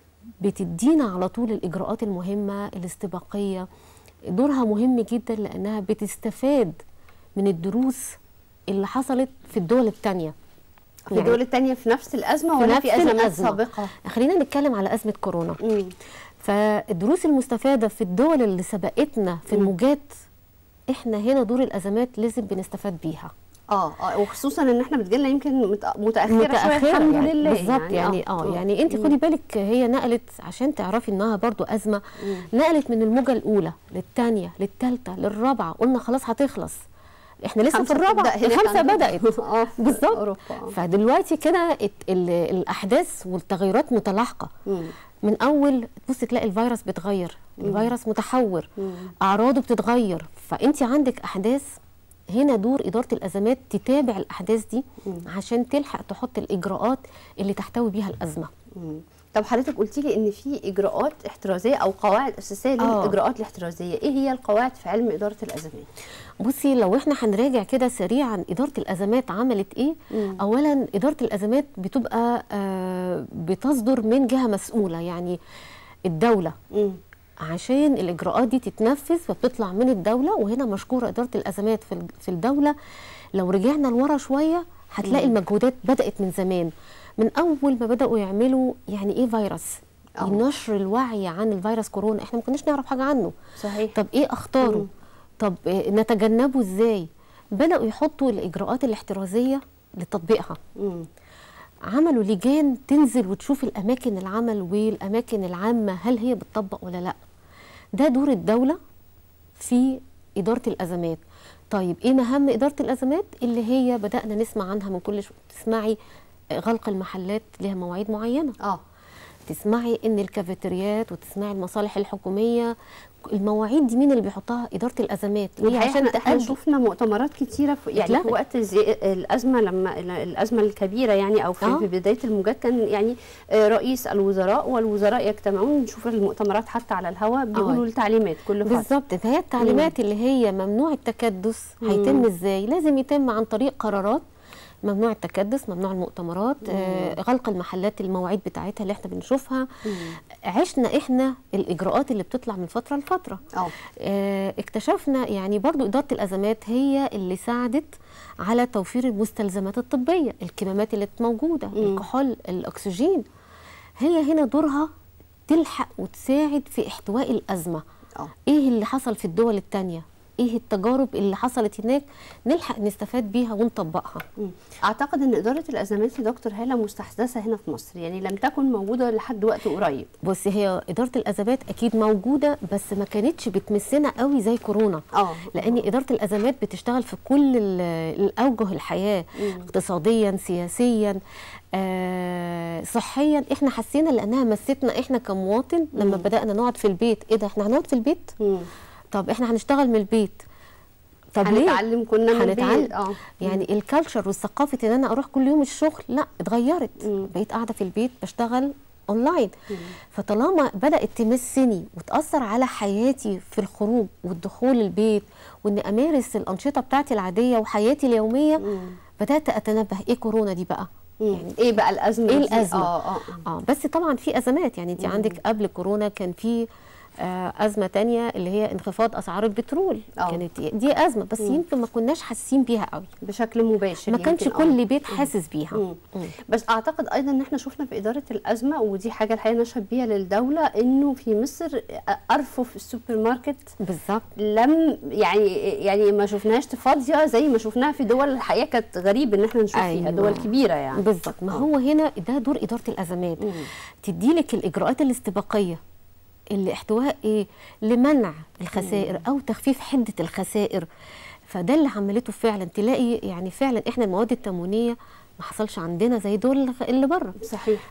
بتدينا على طول الاجراءات المهمه الاستباقيه دورها مهم جدا لانها بتستفاد من الدروس اللي حصلت في الدول الثانيه في الدول الثانيه في نفس الازمه في ولا نفس في ازمات الأزمة. سابقه خلينا نتكلم على ازمه كورونا مم. فالدروس المستفاده في الدول اللي سبقتنا في الموجات احنا هنا دور الازمات لازم بنستفاد بيها اه اه وخصوصا ان احنا بتجيلنا يمكن مت- متاخره شويه الحمد يعني لله بالظبط يعني اه يعني انت خدي بالك هي نقلت عشان تعرفي انها برضو ازمه نقلت من الموجه الاولى للثانيه للثالثه للرابعه قلنا خلاص هتخلص احنا لسه في خمسة الرابعه بتبدأ هناك الخمسه عندنا. بدات اه بالظبط اوروبا آه. فدلوقتي كده ات- ال- الاحداث والتغيرات متلاحقه مم. من اول تبص تلاقي الفيروس بيتغير الفيروس متحور اعراضه بتتغير فانت عندك احداث هنا دور اداره الازمات تتابع الاحداث دي عشان تلحق تحط الاجراءات اللي تحتوي بيها الازمه مم. طب حضرتك قلتي لي ان في اجراءات احترازيه او قواعد اساسيه آه. للاجراءات الاحترازيه ايه هي القواعد في علم اداره الازمات بصي لو احنا هنراجع كده سريعا اداره الازمات عملت ايه مم. اولا اداره الازمات بتبقى آه بتصدر من جهه مسؤوله يعني الدوله مم. عشان الاجراءات دي تتنفذ فبتطلع من الدوله وهنا مشكوره اداره الازمات في في الدوله لو رجعنا لورا شويه هتلاقي المجهودات بدات من زمان من اول ما بداوا يعملوا يعني ايه فيروس آه. نشر الوعي عن الفيروس كورونا احنا ما كناش نعرف حاجه عنه صحيح طب ايه اخطاره مم. طب آه، نتجنبه ازاي بداوا يحطوا الاجراءات الاحترازيه لتطبيقها مم. عملوا لجان تنزل وتشوف الاماكن العمل والاماكن العامه هل هي بتطبق ولا لا ده دور الدوله في اداره الازمات طيب ايه مهام اداره الازمات اللي هي بدانا نسمع عنها من كل شويه تسمعي غلق المحلات لها مواعيد معينه اه تسمعي ان الكافيتريات وتسمعي المصالح الحكوميه المواعيد دي مين اللي بيحطها اداره الازمات هي عشان احنا تأدي. شفنا مؤتمرات كتيره في يعني في اتلغت. وقت زي الازمه لما الازمه الكبيره يعني او في, آه. في بدايه الموجات كان يعني آه، رئيس الوزراء والوزراء يجتمعون نشوف المؤتمرات حتى على الهواء بيقولوا التعليمات كل فتره بالظبط فهي التعليمات اللي هي ممنوع التكدس هيتم ازاي لازم يتم عن طريق قرارات ممنوع التكدس ممنوع المؤتمرات آه غلق المحلات المواعيد بتاعتها اللي احنا بنشوفها عشنا احنا الاجراءات اللي بتطلع من فتره لفتره اه آه، اكتشفنا يعني برضو إدارة الأزمات هي اللي ساعدت على توفير المستلزمات الطبية الكمامات اللي موجودة الكحول الأكسجين هي هنا دورها تلحق وتساعد في احتواء الأزمة اه ايه اللي حصل في الدول التانية ايه التجارب اللي حصلت هناك نلحق نستفاد بيها ونطبقها مم. اعتقد ان اداره الازمات يا دكتور هاله مستحدثه هنا في مصر يعني لم تكن موجوده لحد وقت قريب بصي هي إدارة الأزمات أكيد موجودة بس ما كانتش بتمسنا قوي زي كورونا اه لان اداره الازمات بتشتغل في كل ال- الاوجه الحياه اقتصاديا سياسيا آه صحيا احنا حسينا لانها مستنا احنا كمواطن لما بدانا نقعد في البيت ايه ده احنا هنقعد في البيت مم. طب احنا هنشتغل من البيت طب ليه هنتعلم كنا من هنتعلم البيت اه يعني الكالتشر والثقافه ان انا اروح كل يوم الشغل لا اتغيرت بقيت قاعده في البيت بشتغل اونلاين فطالما بدات تمسني وتاثر على حياتي في الخروج والدخول البيت وان امارس الانشطه بتاعتي العاديه وحياتي اليوميه بدات اتنبه ايه كورونا دي بقى يعني ايه بقى الازمه ايه دي؟ الازمه اه اه اه بس طبعا في ازمات يعني انت عندك قبل كورونا كان في آه ازمه تانية اللي هي انخفاض اسعار البترول آه. كانت دي ازمه بس يمكن ما كناش حاسين بيها قوي بشكل مباشر ما كانش يمكن، آه. كل بيت حاسس بيها مم. مم. بس اعتقد ايضا ان احنا شفنا في اداره الازمه ودي حاجه الحقيقه نشهد بيها للدوله انه في مصر ارفف السوبر ماركت بالظبط لم يعني يعني ما شفناهاش فاضيه زي ما شفناها في دول الحقيقه كانت غريب ان احنا نشوف فيها أيوة. دول كبيره يعني بالظبط ما هو هنا ده دور اداره الازمات تديلك الاجراءات الاستباقيه اللي احتواء ايه لمنع الخسائر او تخفيف حده الخسائر فده اللي عملته فعلا تلاقي يعني فعلا احنا المواد التموينيه ما حصلش عندنا زي دول اللي بره صحيح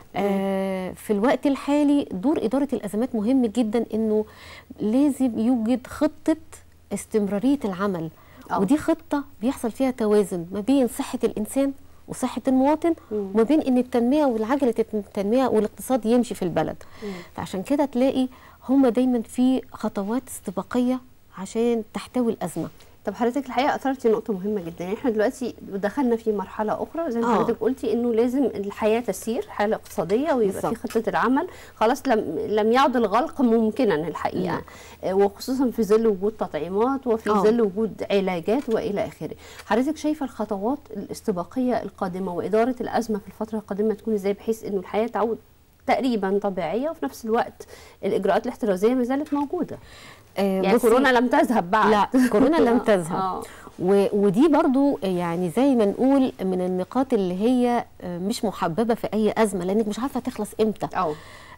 آه في الوقت الحالي دور إدارة الأزمات مهم جدا إنه لازم يوجد خطة استمرارية العمل آه. ودي خطة بيحصل فيها توازن ما بين صحة الإنسان وصحة المواطن وما بين إن التنمية والعجلة التنمية والاقتصاد يمشي في البلد فعشان كده تلاقي هم دايما في خطوات استباقية عشان تحتوي الأزمة طب حضرتك الحقيقه اثرتي نقطه مهمه جدا يعني احنا دلوقتي دخلنا في مرحله اخرى زي ما آه. حضرتك قلتي انه لازم الحياه تسير حاله اقتصاديه ويبقى في بالظبط. خطه العمل خلاص لم لم يعد الغلق ممكنا الحقيقه آه، وخصوصا في ظل وجود تطعيمات وفي آه. ظل وجود علاجات والى اخره حضرتك شايفه الخطوات الاستباقيه القادمه واداره الازمه في الفتره القادمه تكون ازاي بحيث انه الحياه تعود تقريبا طبيعيه وفي نفس الوقت الاجراءات الاحترازيه ما زالت موجوده آه يعني بصي- كورونا لم تذهب بعد لا كورونا لم آه. تذهب و- ودي برضو يعني زي ما نقول من النقاط اللي هي آه، مش محببه في اي ازمه لانك مش عارفه تخلص امتى اه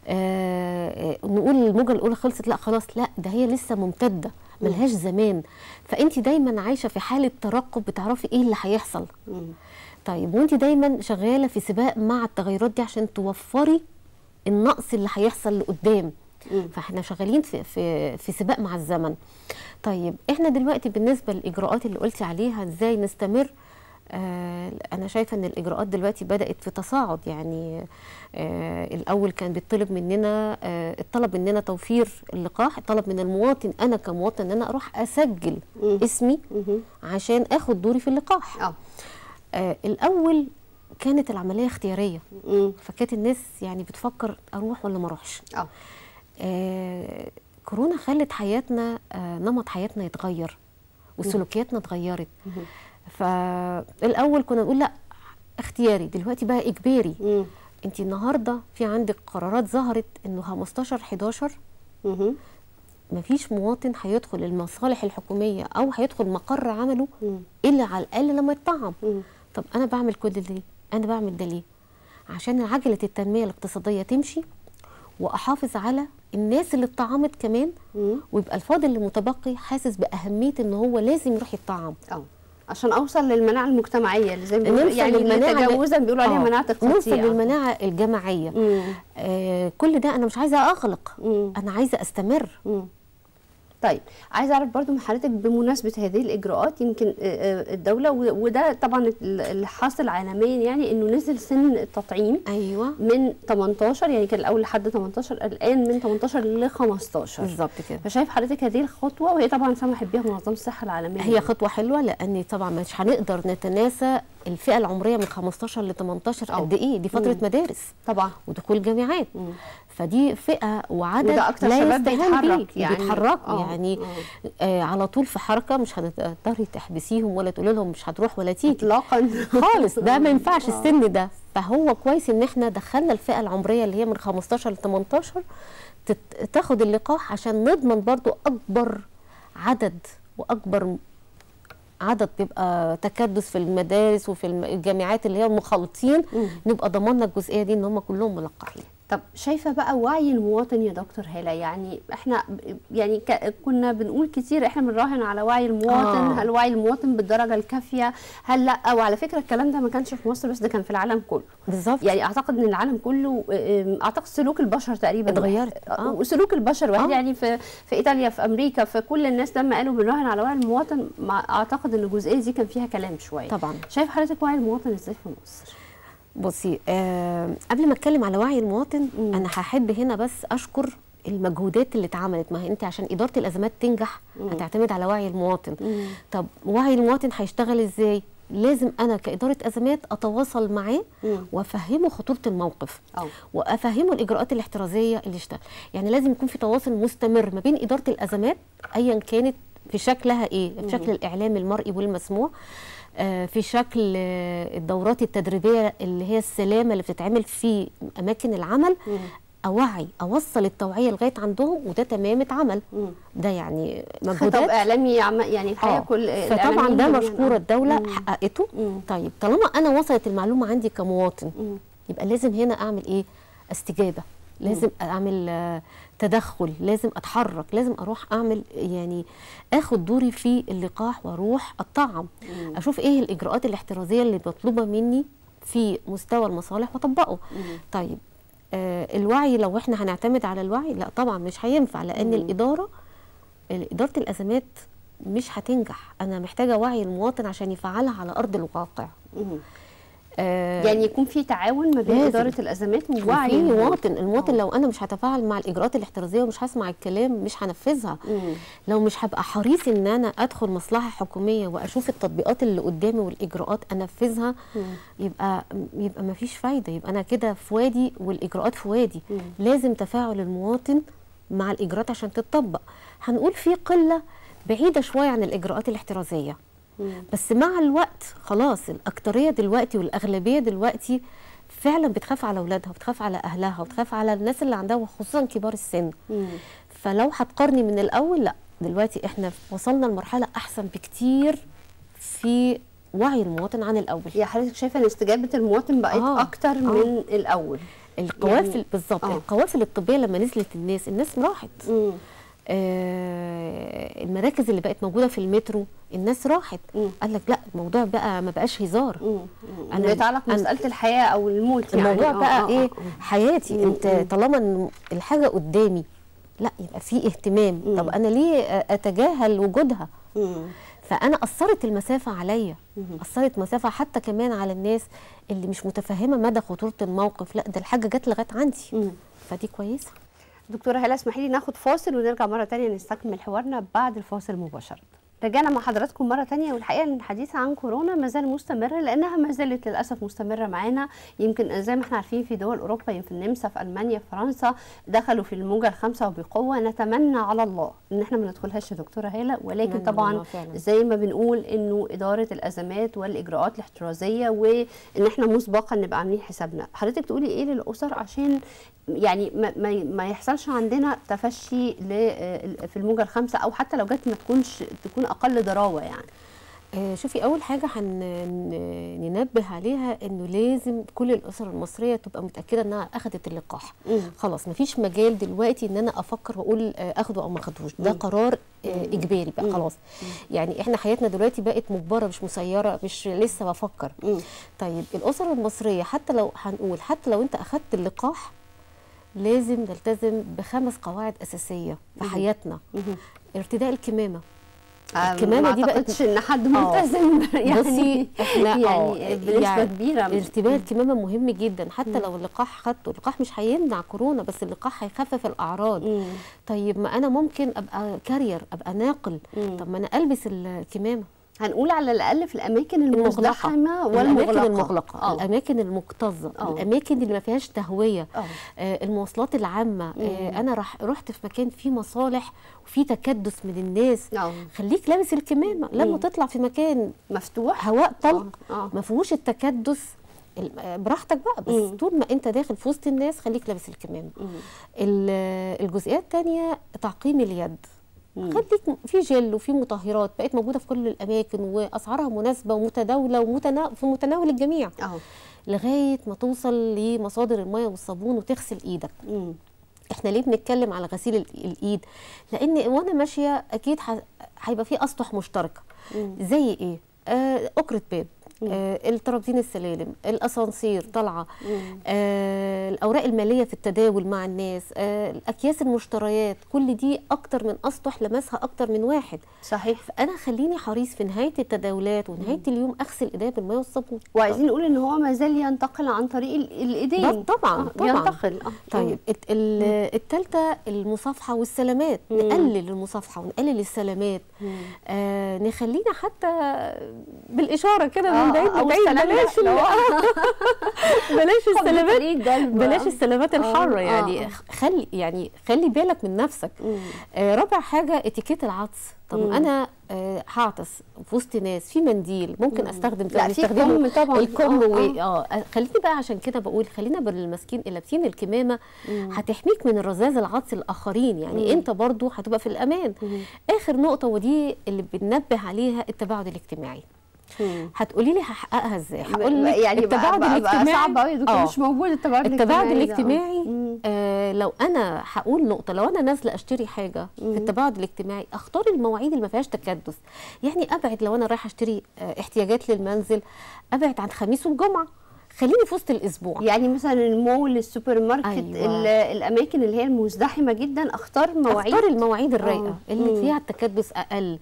آه نقول الموجه الاولى خلصت لا خلاص لا ده هي لسه ممتده ملهاش زمان فانت دايما عايشه في حاله ترقب بتعرفي ايه اللي هيحصل طيب وانت دايما شغاله في سباق مع التغيرات دي عشان توفري النقص اللي هيحصل لقدام فاحنا شغالين في في في سباق مع الزمن طيب احنا دلوقتي بالنسبه للاجراءات اللي قلتي عليها ازاي نستمر آه انا شايفه ان الاجراءات دلوقتي بدات في تصاعد يعني آه الاول كان بيطلب مننا آه الطلب مننا توفير اللقاح طلب من المواطن انا كمواطن ان انا اروح اسجل اسمي عشان اخد دوري في اللقاح اه آه الاول كانت العمليه اختياريه مم. فكانت الناس يعني بتفكر اروح ولا ما اروحش اه آه كورونا خلت حياتنا آه نمط حياتنا يتغير وسلوكياتنا اتغيرت فالاول كنا نقول لا اختياري دلوقتي بقى اجباري مم. انت النهارده في عندك قرارات ظهرت انه 15 11 مهم. مفيش مواطن هيدخل المصالح الحكوميه او هيدخل مقر عمله مم. الا على الاقل لما يطعم مم. طب انا بعمل كل ده ليه انا بعمل ده ليه عشان عجله التنميه الاقتصاديه تمشي واحافظ على الناس اللي اتطعمت كمان مم. ويبقى الفاضل المتبقي حاسس باهميه ان هو لازم يروح يتطعم اه عشان اوصل للمناعه المجتمعيه اللي زي ما بيقولوا نوصل يعني اللي للمناعة تجاوزا بيقولوا عليها آه، مناعه القطيع نوصل للمناعه الجماعيه مم. آه كل ده انا مش عايزه اغلق مم. انا عايزه استمر مم. طيب عايزه اعرف برضو من حضرتك بمناسبه هذه الاجراءات يمكن آه، آه، الدوله و- وده طبعا ال- اللي حاصل عالميا يعني انه نزل سن التطعيم ايوه من 18 يعني كان الاول لحد 18 الان من 18 ل 15 بالظبط كده فشايف حضرتك هذه الخطوه وهي طبعا سمحت بيها منظمه الصحه العالميه هي خطوه حلوه لان طبعا مش هنقدر نتناسى الفئه العمريه من 15 ل 18 أو. قد ايه دي فتره مدارس طبعا ودخول جامعات مم. فدي فئه وعدد وده أكتر لا شباب يستهان بيتحرك بيه. يعني. بيتحركوا آه، يعني آه على طول في حركه مش هتقدري تحبسيهم ولا تقولي لهم مش هتروح ولا تيجي اطلاقا خالص ده ما ينفعش السن ده فهو كويس ان احنا دخلنا الفئه العمريه اللي هي من 15 ل 18 تت- تاخد اللقاح عشان نضمن برضو اكبر عدد واكبر عدد بيبقى تكدس في المدارس وفي الم- الجامعات اللي هي المخالطين نبقى ضمننا الجزئيه دي ان هم كلهم ملقحين طب شايفه بقى وعي المواطن يا دكتور هاله يعني احنا ب- يعني ك- كنا بنقول كتير احنا بنراهن على وعي المواطن آه. هل وعي المواطن بالدرجه الكافيه هل لا وعلى فكره الكلام ده ما كانش في مصر بس ده كان في العالم كله بالظبط يعني اعتقد ان العالم كله ام، اعتقد سلوك البشر تقريبا اتغيرت. واحد. آه. وسلوك البشر واحد آه. يعني في في ايطاليا في امريكا في كل الناس لما قالوا بنراهن على وعي المواطن ما اعتقد ان الجزئيه دي كان فيها كلام شويه طبعا شايف حضرتك وعي المواطن ازاي في مصر بصي آه قبل ما اتكلم على وعي المواطن مم. انا هحب هنا بس اشكر المجهودات اللي اتعملت ما هي انت عشان اداره الازمات تنجح هتعتمد على وعي المواطن مم. طب وعي المواطن هيشتغل ازاي لازم انا كاداره ازمات اتواصل معاه مم. وافهمه خطوره الموقف أو. وافهمه الاجراءات الاحترازيه اللي اشتغل يعني لازم يكون في تواصل مستمر ما بين اداره الازمات ايا كانت في شكلها ايه في شكل الاعلام المرئي والمسموع آه، في شكل آه، الدورات التدريبيه اللي هي السلامه اللي بتتعمل في اماكن العمل اوعي اوصل التوعيه لغايه عندهم وده تمام اتعمل مم. ده يعني خطاب مجهودات اعلامي عم- يعني الحقيقه آه. كل فطبعا الإعلاميين ده جميعاً. مشكوره الدوله مم. حققته مم. طيب طالما انا وصلت المعلومه عندي كمواطن مم. يبقى لازم هنا اعمل ايه استجابه لازم اعمل آه، تدخل لازم اتحرك لازم اروح اعمل يعني اخد دوري في اللقاح واروح اتطعم اشوف ايه الاجراءات الاحترازيه اللي مطلوبه مني في مستوى المصالح واطبقه طيب آه الوعي لو احنا هنعتمد على الوعي لا طبعا مش هينفع لان الاداره اداره الازمات مش هتنجح انا محتاجه وعي المواطن عشان يفعلها على ارض الواقع مم. آه يعني يكون في تعاون ما بين لازم. اداره الازمات ووعي وعي المواطن. مواطن المواطن لو انا مش هتفاعل مع الاجراءات الاحترازيه ومش هسمع الكلام مش هنفذها مم. لو مش هبقى حريص ان انا ادخل مصلحه حكوميه واشوف التطبيقات اللي قدامي والاجراءات انفذها يبقى يبقى ما فيش فايده يبقى انا كده في وادي والاجراءات في وادي لازم تفاعل المواطن مع الاجراءات عشان تتطبق هنقول في قله بعيده شويه عن الاجراءات الاحترازيه بس مع الوقت خلاص الاكتريه دلوقتي والاغلبيه دلوقتي فعلا بتخاف على اولادها وبتخاف على اهلها وبتخاف على الناس اللي عندها وخصوصا كبار السن مم. فلو هتقارني من الاول لا دلوقتي احنا وصلنا لمرحله احسن بكتير في وعي المواطن عن الاول يا حضرتك شايفه ان استجابه المواطن بقت آه. اكتر آه. من الاول القوافل يعني- بالظبط آه. القوافل الطبيه لما نزلت الناس الناس راحت مم. آه المراكز اللي بقت موجوده في المترو الناس راحت مم. قال لك لا الموضوع بقى ما بقاش هزار مم. أنا- انه يتعلق أنا- بمساله الحياه او الموت يعني الموضوع آه، بقى آه، ايه آه. حياتي مم. انت مم. طالما ان الحاجه قدامي لا يبقى في اهتمام طب انا ليه اتجاهل وجودها مم. فانا اثرت المسافه عليا اثرت مسافه حتى كمان على الناس اللي مش متفهمه مدى خطوره الموقف لا ده الحاجه جت لغايه عندي مم. فدي كويسه دكتوره هلا اسمحي لي ناخد فاصل ونرجع مره تانية نستكمل حوارنا بعد الفاصل مباشره رجعنا مع حضراتكم مرة تانية والحقيقة ان الحديث عن كورونا ما زال مستمر لأنها ما زالت للأسف مستمرة معانا يمكن زي ما احنا عارفين في دول أوروبا يمكن النمسا في ألمانيا في فرنسا دخلوا في الموجة الخامسة وبقوة نتمنى على الله ان احنا ما ندخلهاش يا دكتورة هالة ولكن نتمنى طبعا الله فعلاً. زي ما بنقول انه إدارة الأزمات والإجراءات الاحترازية وان احنا مسبقا نبقى عاملين حسابنا حضرتك تقولي ايه للأسر عشان يعني ما, ما, ما يحصلش عندنا تفشي ل- في الموجة الخامسة أو حتى لو جت ما تكونش تكون أقل ضراوة يعني آه، شوفي اول حاجه هننبه عليها انه لازم كل الاسر المصريه تبقى متاكده انها اخذت اللقاح مم. خلاص مفيش مجال دلوقتي ان انا افكر واقول آه، اخده او ما اخدوش ده قرار آه، اجباري بقى خلاص يعني احنا حياتنا دلوقتي بقت مجبره مش مسيره مش لسه بفكر مم. طيب الاسر المصريه حتى لو هنقول حتى لو انت اخدت اللقاح لازم نلتزم بخمس قواعد اساسيه في حياتنا ارتداء الكمامه آه، الكمامة ما دي بقت- اعتقدش ان حد ملتزم يعني بصي احنا يعني آه، بنسبه يعني كبيره ارتداء الكمامه مهم جدا حتى لو اللقاح خدته اللقاح مش هيمنع كورونا بس اللقاح هيخفف الاعراض مم. طيب ما انا ممكن ابقى كارير ابقى ناقل مم. طب ما انا البس الكمامه هنقول على الاقل في الاماكن المغلقه المزدحمه الاماكن والمغلقه المغلقه آه. الاماكن المكتظه آه. الاماكن اللي ما فيهاش تهويه آه. آه المواصلات العامه آه انا رح رحت في مكان فيه مصالح وفيه تكدس من الناس آه. خليك لابس الكمامه لما تطلع في مكان مفتوح هواء طلق آه. آه. ما فيهوش التكدس ال- آه، براحتك بقى بس مم. طول ما انت داخل في وسط الناس خليك لابس الكمامه ال- آه، الجزئيه الثانيه تعقيم اليد خليك م- في جل وفي مطهرات بقت موجوده في كل الاماكن واسعارها مناسبه ومتداوله ومتنا... في متناول الجميع اه لغايه ما توصل لمصادر الميه والصابون وتغسل ايدك مم. احنا ليه بنتكلم على غسيل ال- الايد لان وانا ماشيه اكيد ح- هيبقى في اسطح مشتركه زي ايه آه اكره باب آه الترابزين السلالم الاسانسير طالعه آه الاوراق الماليه في التداول مع الناس آه الاكياس المشتريات كل دي اكتر من اسطح لمسها اكتر من واحد صحيح فانا خليني حريص في نهايه التداولات ونهايه اليوم اغسل ايديا بالميه والصابون وعايزين نقول ان هو ما زال ينتقل عن طريق ال- الايدين ده طبعا آه، طبعا ينتقل آه. طيب الت- ال- التالتة المصافحة والسلامات نقلل المصافحة ونقلل السلامات آه نخلينا حتى بالإشارة كده آه، من بعيد أو لبعيد السلام بلاش لو- ال- بلاش حب السلامات طريق قلب. بلاش السلامات الحارة آه، يعني آه. خلي يعني خلي بالك من نفسك آه رابع حاجة اتيكيت العطس طب انا آه هعطس في وسط ناس في منديل ممكن استخدم لا، في نستخدمه كم طبعاً. الكم آه، و- اه خليني بقى عشان كده بقول خلينا بالمسكين اللي لابسين الكمامه هتحميك من الرذاذ العطس الاخرين يعني انت برضو هتبقى في الامان اخر نقطه ودي اللي بننبه عليها التباعد الاجتماعي هتقولي لي هحققها ازاي هقول لك يعني التباعد بقى, بقى, بقى الاجتماعي صعب قوي دكتور آه. مش موجود التباعد التباعد الاجتماعي ده. الاجتماعي مم. آه لو انا هقول نقطه لو انا نازله اشتري حاجه في التباعد الاجتماعي اختار المواعيد اللي ما فيهاش تكدس يعني ابعد لو انا رايحه اشتري آه احتياجات للمنزل ابعد عن خميس والجمعه خليني في وسط الاسبوع يعني مثلا المول السوبر ماركت أيوة. ال- الاماكن اللي هي المزدحمه جدا اختار مواعيد اختار المواعيد الرايقه آه. اللي مم. فيها التكدس اقل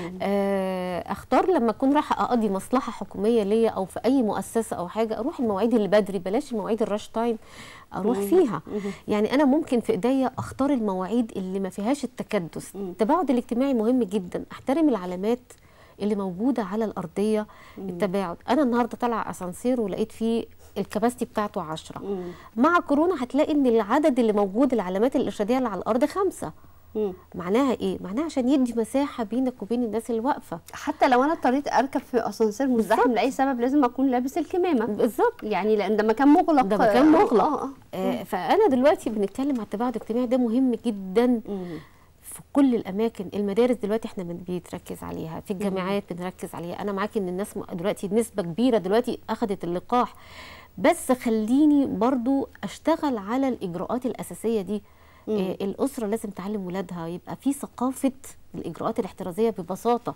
آه اختار لما اكون رايحه اقضي مصلحه حكوميه ليا او في اي مؤسسه او حاجه اروح المواعيد اللي بدري بلاش المواعيد الراش تايم اروح فيها يعني انا ممكن في ايديا اختار المواعيد اللي ما فيهاش التكدس التباعد الاجتماعي مهم جدا احترم العلامات اللي موجوده على الارضيه التباعد انا النهارده طالعه اسانسير ولقيت فيه الكباستي بتاعته 10 مع كورونا هتلاقي ان العدد اللي موجود العلامات الارشاديه اللي على الارض خمسه مم. معناها ايه معناها عشان يدي مساحه بينك وبين الناس اللي واقفه حتى لو انا اضطريت اركب في اسانسير مزدحم بالظبط. لاي سبب لازم اكون لابس الكمامه بالظبط يعني لان ده مكان مغلق ده مكان آه، مغلق آه، آه. آه فانا دلوقتي بنتكلم على التباعد الاجتماعي ده مهم جدا في كل الاماكن المدارس دلوقتي احنا بن- بنركز عليها في الجامعات بنركز عليها انا معاكي ان الناس م- دلوقتي نسبه كبيره دلوقتي اخذت اللقاح بس خليني برضو اشتغل على الاجراءات الاساسيه دي آه الاسره لازم تعلم ولادها يبقى في ثقافه الاجراءات الاحترازيه ببساطه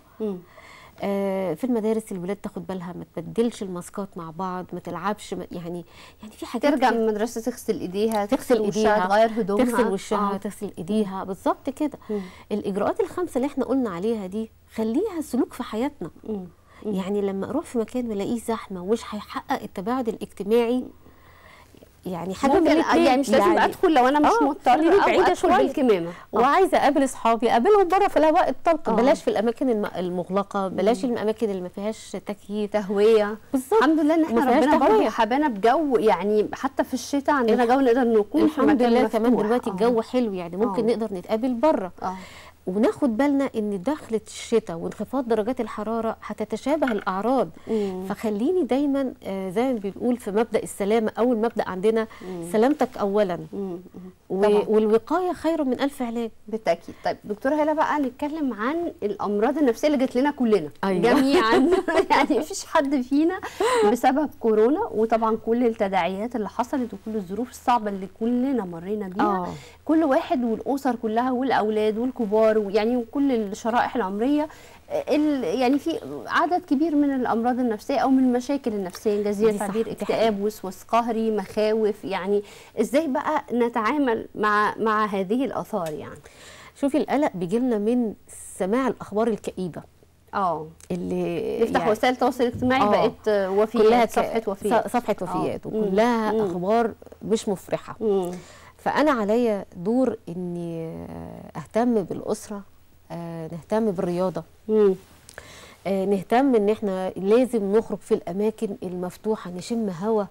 آه، في المدارس الولاد تاخد بالها ما تبدلش الماسكات مع بعض ما تلعبش ما يعني يعني في حاجات ترجع كده- من المدرسه تغسل ايديها تغسل وشها ايديها تغير هدومها تغسل وشها آه. تغسل ايديها بالظبط كده الاجراءات الخمسه اللي احنا قلنا عليها دي خليها سلوك في حياتنا يعني لما اروح في مكان والاقيه زحمه ومش هيحقق التباعد الاجتماعي يعني حاجه ممكن من الاتنين. يعني مش لازم ادخل لو انا مش آه، مضطره خليني او بعيدة ادخل شوية. بالكمامه آه. وعايزه اقابل اصحابي اقابلهم بره في الهواء الطلق آه. بلاش في الاماكن الم- المغلقه بلاش الاماكن اللي ما فيهاش تكييف تهويه بالظبط الحمد لله ان وما احنا فيهاش ربنا برضه تهوية. حبانا بجو يعني حتى في الشتاء عندنا جو نقدر نكون في الحمد مكان لله مفتوح. كمان دلوقتي آه. الجو حلو يعني ممكن آه. نقدر نتقابل بره اه وناخد بالنا ان دخلت الشتاء وانخفاض درجات الحراره هتتشابه الاعراض فخليني دايما آه، زي ما بنقول في مبدا السلامه اول مبدا عندنا سلامتك اولا و- طبعاً. والوقايه خير من الف علاج بالتاكيد طيب دكتوره هلا بقى نتكلم عن الامراض النفسيه اللي جت لنا كلنا أيوة. جميعا يعني مفيش حد فينا بسبب كورونا وطبعا كل التداعيات اللي حصلت وكل الظروف الصعبه اللي كلنا مرينا بيها آه. كل واحد والاسر كلها والاولاد والكبار ويعني وكل الشرائح العمريه ال- يعني في عدد كبير من الامراض النفسيه او من المشاكل النفسيه جزيره دي صح، تعبير دي اكتئاب وسواس قهري مخاوف يعني ازاي بقى نتعامل مع مع هذه الاثار يعني شوفي القلق بيجي لنا من سماع الاخبار الكئيبه اه اللي نفتح يعني وسائل التواصل الاجتماعي آه. بقت كلها وفيات ك- صفحه وفيات ص- صفحه وفيات آه. وكلها مم. اخبار مش مفرحه مم. فانا عليا دور اني آه، اهتم بالاسره آه، نهتم بالرياضه مم. آه، نهتم ان احنا لازم نخرج في الاماكن المفتوحه نشم هواء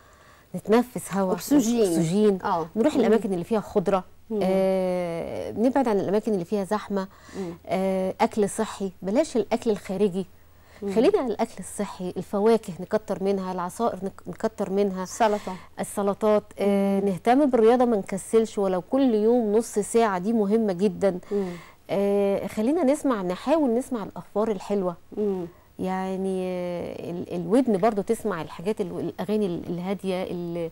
نتنفس هواء أكسجين. اكسجين اه نروح مم. الاماكن اللي فيها خضره مم. آه نبعد عن الاماكن اللي فيها زحمه مم. آه اكل صحي بلاش الاكل الخارجي خلينا على الاكل الصحي الفواكه نكتر منها العصائر نك- نكتر منها السلطه السلطات آه نهتم بالرياضه ما نكسلش ولو كل يوم نص ساعه دي مهمه جدا مم. آه خلينا نسمع نحاول نسمع الاخبار الحلوه مم. يعني آه، ال- الودن برضو تسمع الحاجات ال- الاغاني ال- الهاديه اللي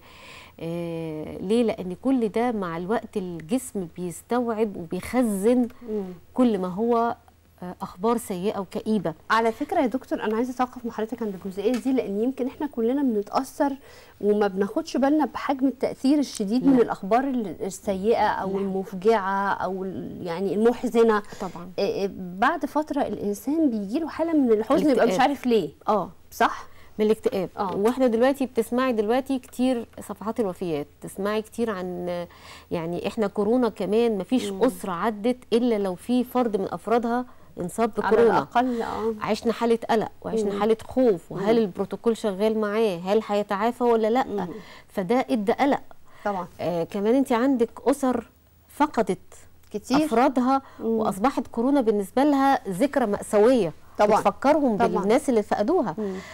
آه ليه لان كل ده مع الوقت الجسم بيستوعب وبيخزن مم. كل ما هو آه اخبار سيئه وكئيبه على فكره يا دكتور انا عايزه اتوقف مع حضرتك عند الجزئيه دي لان يمكن احنا كلنا بنتاثر وما بناخدش بالنا بحجم التاثير الشديد من لا. الاخبار ال- السيئه او المفجعه او ال- يعني المحزنه طبعا إيه إيه بعد فتره الانسان بيجي له حاله من الحزن يبقى مش الاكتئاب. عارف ليه اه صح من الاكتئاب آه. واحنا دلوقتي بتسمعي دلوقتي كتير صفحات الوفيات تسمعي كتير عن يعني احنا كورونا كمان مفيش اسره عدت الا لو في فرد من افرادها انصاب على بكورونا الاقل اه عشنا حالة قلق وعشنا حالة خوف وهل البروتوكول شغال معاه هل هيتعافى ولا لا فده ادى قلق طبعا آه كمان انت عندك اسر فقدت كتير افرادها واصبحت كورونا بالنسبه لها ذكرى ماساويه طبعا. بتفكرهم طبعا. بالناس اللي فقدوها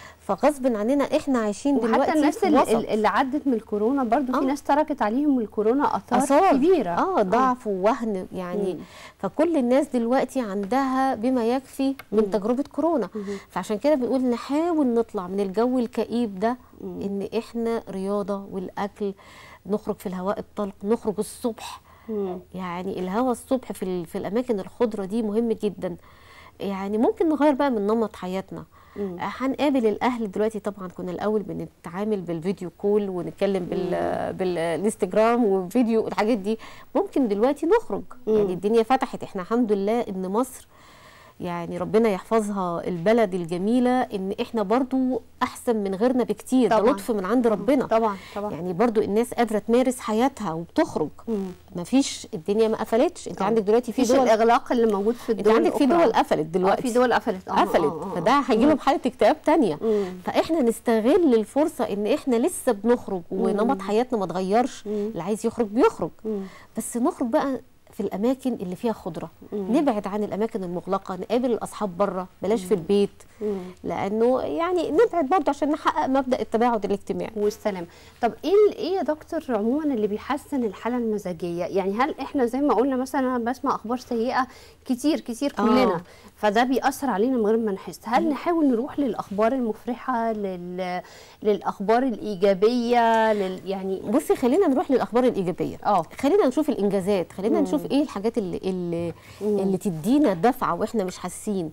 فغصب عننا احنا عايشين دلوقتي وحتى الناس في اللي, وسط. اللي عدت من الكورونا برضو في آه. ناس تركت عليهم الكورونا اثار, آثار كبيره اه ضعف ووهن يعني فكل الناس دلوقتي عندها بما يكفي من تجربه كورونا فعشان كده بنقول نحاول نطلع من الجو الكئيب ده ان احنا رياضه والاكل نخرج في الهواء الطلق نخرج الصبح مم. يعني الهواء الصبح في ال- في الاماكن الخضره دي مهم جدا يعني ممكن نغير بقى من نمط حياتنا مم. آه، هنقابل الاهل دلوقتي طبعا كنا الاول بنتعامل بالفيديو كول ونتكلم بال بالانستجرام وفيديو الحاجات دي ممكن دلوقتي نخرج يعني الدنيا فتحت احنا الحمد لله ان مصر يعني ربنا يحفظها البلد الجميله ان احنا برضو احسن من غيرنا بكتير ده طبعاً. لطف من عند ربنا طبعا طبعا يعني برضو الناس قادره تمارس حياتها وبتخرج مم. مفيش الدنيا ما قفلتش انت آه. عندك دلوقتي في مفيش دول الاغلاق اللي موجود في انت الدول عندك في الأخرى. دول قفلت آه، دلوقتي في دول قفلت آه، قفلت آه، آه. فده هيجي لهم حاله اكتئاب تانية مم. فاحنا نستغل الفرصه ان احنا لسه بنخرج ونمط حياتنا ما اتغيرش اللي عايز يخرج بيخرج مم. بس نخرج بقى في الاماكن اللي فيها خضره نبعد عن الاماكن المغلقه نقابل الاصحاب بره بلاش في البيت مم. لانه يعني نبعد برضه عشان نحقق مبدا التباعد الاجتماعي والسلام طب ايه ال- ايه يا دكتور عموما اللي بيحسن الحاله المزاجيه يعني هل احنا زي ما قلنا مثلا انا بسمع اخبار سيئه كتير كتير كلنا آه. فده بيأثر علينا من غير ما نحس هل نحاول نروح للاخبار المفرحه لل... للاخبار الايجابيه لل... يعني بصي خلينا نروح للاخبار الايجابيه اه خلينا نشوف الانجازات خلينا نشوف ايه الحاجات اللي اللي, اللي تدينا دفعه واحنا مش حاسين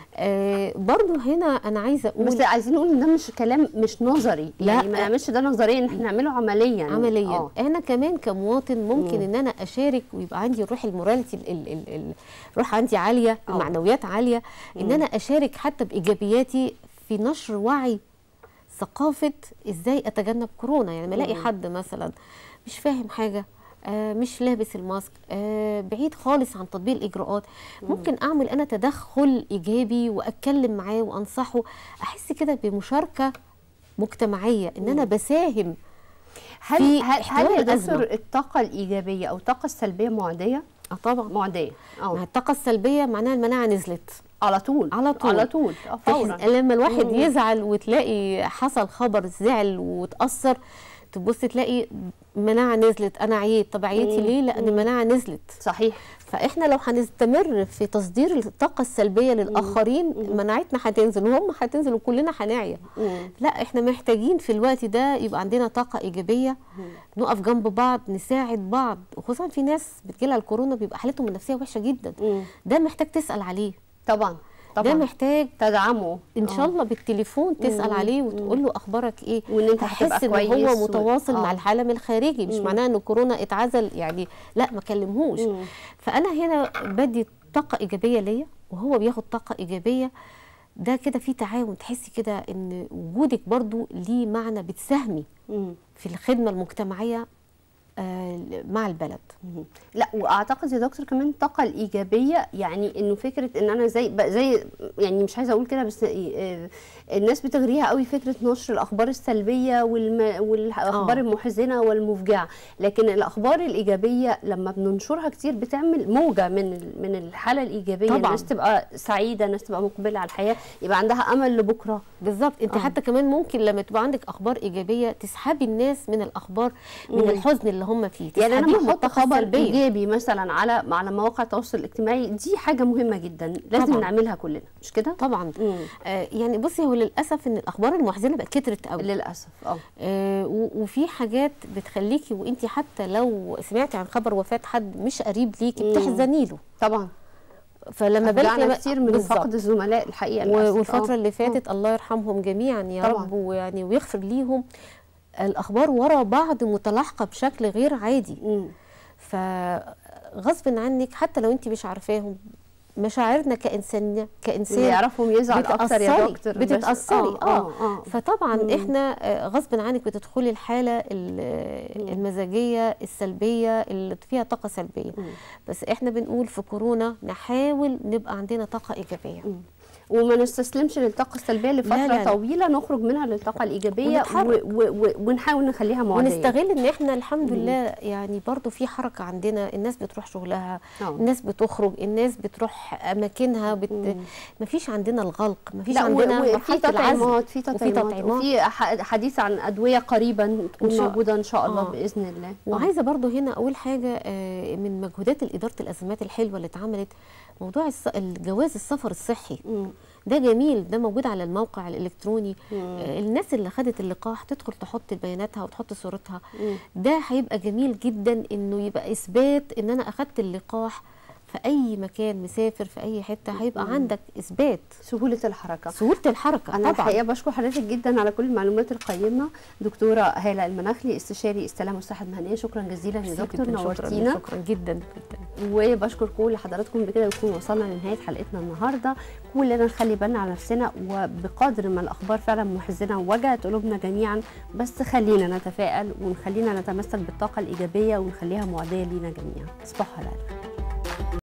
آه برضو هنا انا عايزه اقول بس عايزين نقول ان ده مش كلام مش نظري لا. يعني ما نعملش ده نظريا ان احنا نعمله عمليا عمليا آه. انا كمان كمواطن ممكن ان انا اشارك ويبقى عندي الروح الموراليتي ال- ال- ال- ال- الروح عندي عاليه آه. المعنويات عاليه ان انا اشارك حتى بايجابياتي في نشر وعي ثقافه ازاي اتجنب كورونا يعني ما الاقي حد مثلا مش فاهم حاجه آه مش لابس الماسك آه بعيد خالص عن تطبيق الاجراءات ممكن اعمل انا تدخل ايجابي واتكلم معاه وانصحه احس كده بمشاركه مجتمعيه ان انا بساهم هل في هل, هل احتواء يا الأزمة. دكتور الطاقه الايجابيه او الطاقه السلبيه معديه اه طبعا معديه ما اه الطاقه السلبيه معناها المناعه نزلت على طول على طول. على طول آه، فورا تحس- لما الواحد مم. يزعل وتلاقي حصل خبر زعل وتاثر تبص تلاقي مناعه نزلت انا عييت طب عييتي مم. ليه لان المناعه نزلت صحيح فاحنا لو هنستمر في تصدير الطاقه السلبيه للاخرين مناعتنا هتنزل وهم هتنزل وكلنا هنعيا مم. لا احنا محتاجين في الوقت ده يبقى عندنا طاقه ايجابيه نقف جنب بعض نساعد بعض وخصوصا في ناس بتجيلها الكورونا بيبقى حالتهم النفسيه وحشه جدا مم. ده محتاج تسال عليه طبعا ده طبعا محتاج تدعمه ان شاء الله بالتليفون تسال مم. عليه وتقول له اخبارك ايه وإن أنت هتبقى هتحس ان كويس هو و- متواصل آه. مع العالم الخارجي مش مم. معناه ان كورونا اتعزل يعني لا ما كلمهوش مم. فانا هنا بدي طاقه ايجابيه ليا وهو بياخد طاقه ايجابيه ده كده في تعاون تحسي كده ان وجودك برضو ليه معنى بتساهمي مم. في الخدمه المجتمعيه آه، مع البلد مهم. لا واعتقد يا دكتور كمان الطاقه الايجابيه يعني انه فكره ان انا زي ب- زي يعني مش عايزه اقول كده بس آه، الناس بتغريها قوي فكره نشر الاخبار السلبيه والم والاخبار آه. المحزنه والمفجعه لكن الاخبار الايجابيه لما بننشرها كتير بتعمل موجه من ال- من الحاله الايجابيه طبعاً. الناس تبقى سعيده الناس تبقى مقبله على الحياه يبقى عندها امل لبكره بالظبط انت آه. حتى كمان ممكن لما تبقى عندك اخبار ايجابيه تسحبي الناس من الاخبار من مم. الحزن اللي هم فيه يعني انا تسحبيهم لما احط بالطاقة خبر السلبية. ايجابي مثلا على على مواقع التواصل الاجتماعي دي حاجه مهمه جدا لازم طبعاً. نعملها كلنا مش كده طبعا مم. آه يعني بصي هو للاسف ان الاخبار المحزنه بقت كترت قوي للاسف اه آه و- وفي حاجات بتخليكي وانت حتى لو سمعتي عن خبر وفاه حد مش قريب ليكي مم. بتحزني له طبعا فلما بالك أفجعنا لما- كتير من بالظبط. فقد الزملاء الحقيقه و- للأسف. والفتره آه. اللي فاتت الله يرحمهم جميعا يا طبعاً. رب ويعني ويغفر ليهم الاخبار ورا بعض متلاحقه بشكل غير عادي مم. فغصب عنك حتى لو انت مش عارفاهم مشاعرنا كانسان اللي كانسان يعرفهم يزعل اكتر يا بتأثري- دكتور بس- بتتاثري اه, اه اه فطبعا مم. احنا آه، غصب عنك بتدخلي الحاله ال- المزاجيه السلبيه اللي فيها طاقه سلبيه مم. بس احنا بنقول في كورونا نحاول نبقى عندنا طاقه ايجابيه وما نستسلمش للطاقه السلبيه لفتره لا، لا. طويله نخرج منها للطاقه الايجابيه ونتحرك. و و و ونحاول نخليها معديه ونستغل ان احنا الحمد لله يعني برضو في حركه عندنا الناس بتروح شغلها آه. الناس بتخرج الناس بتروح اماكنها بت... مفيش عندنا الغلق مفيش لا عندنا و- وفي مرحله العزل تطعيمات في وفي تطعيمات تطعيمات. وفي ح- حديث عن ادويه قريبا تكون إن شاء- موجوده ان شاء الله آه. باذن الله آه. وعايزه برضو هنا اقول حاجه آه، من مجهودات اداره الازمات الحلوه اللي اتعملت موضوع الص- الجواز السفر الصحي مم. ده جميل ده موجود على الموقع الالكتروني مم. آه، الناس اللي خدت اللقاح تدخل تحط بياناتها وتحط صورتها مم. ده هيبقى جميل جدا انه يبقى اثبات ان انا اخدت اللقاح في اي مكان مسافر في اي حته هيبقى عندك اثبات سهوله الحركه سهوله الحركه انا طبعا الحقيقه بشكر حضرتك جدا على كل المعلومات القيمه دكتوره هاله المناخلي استشاري السلامه والصحه المهنيه شكرا جزيلا يا دكتور جداً، شكراً- نورتينا شكرا جدا جدا وبشكر كل حضراتكم بكده نكون وصلنا لنهايه حلقتنا النهارده كلنا نخلي بالنا على نفسنا وبقدر ما الاخبار فعلا محزنه ووجعت قلوبنا جميعا بس خلينا نتفائل ونخلينا نتمسك بالطاقه الايجابيه ونخليها معديه لينا جميعا تصبحوا على الف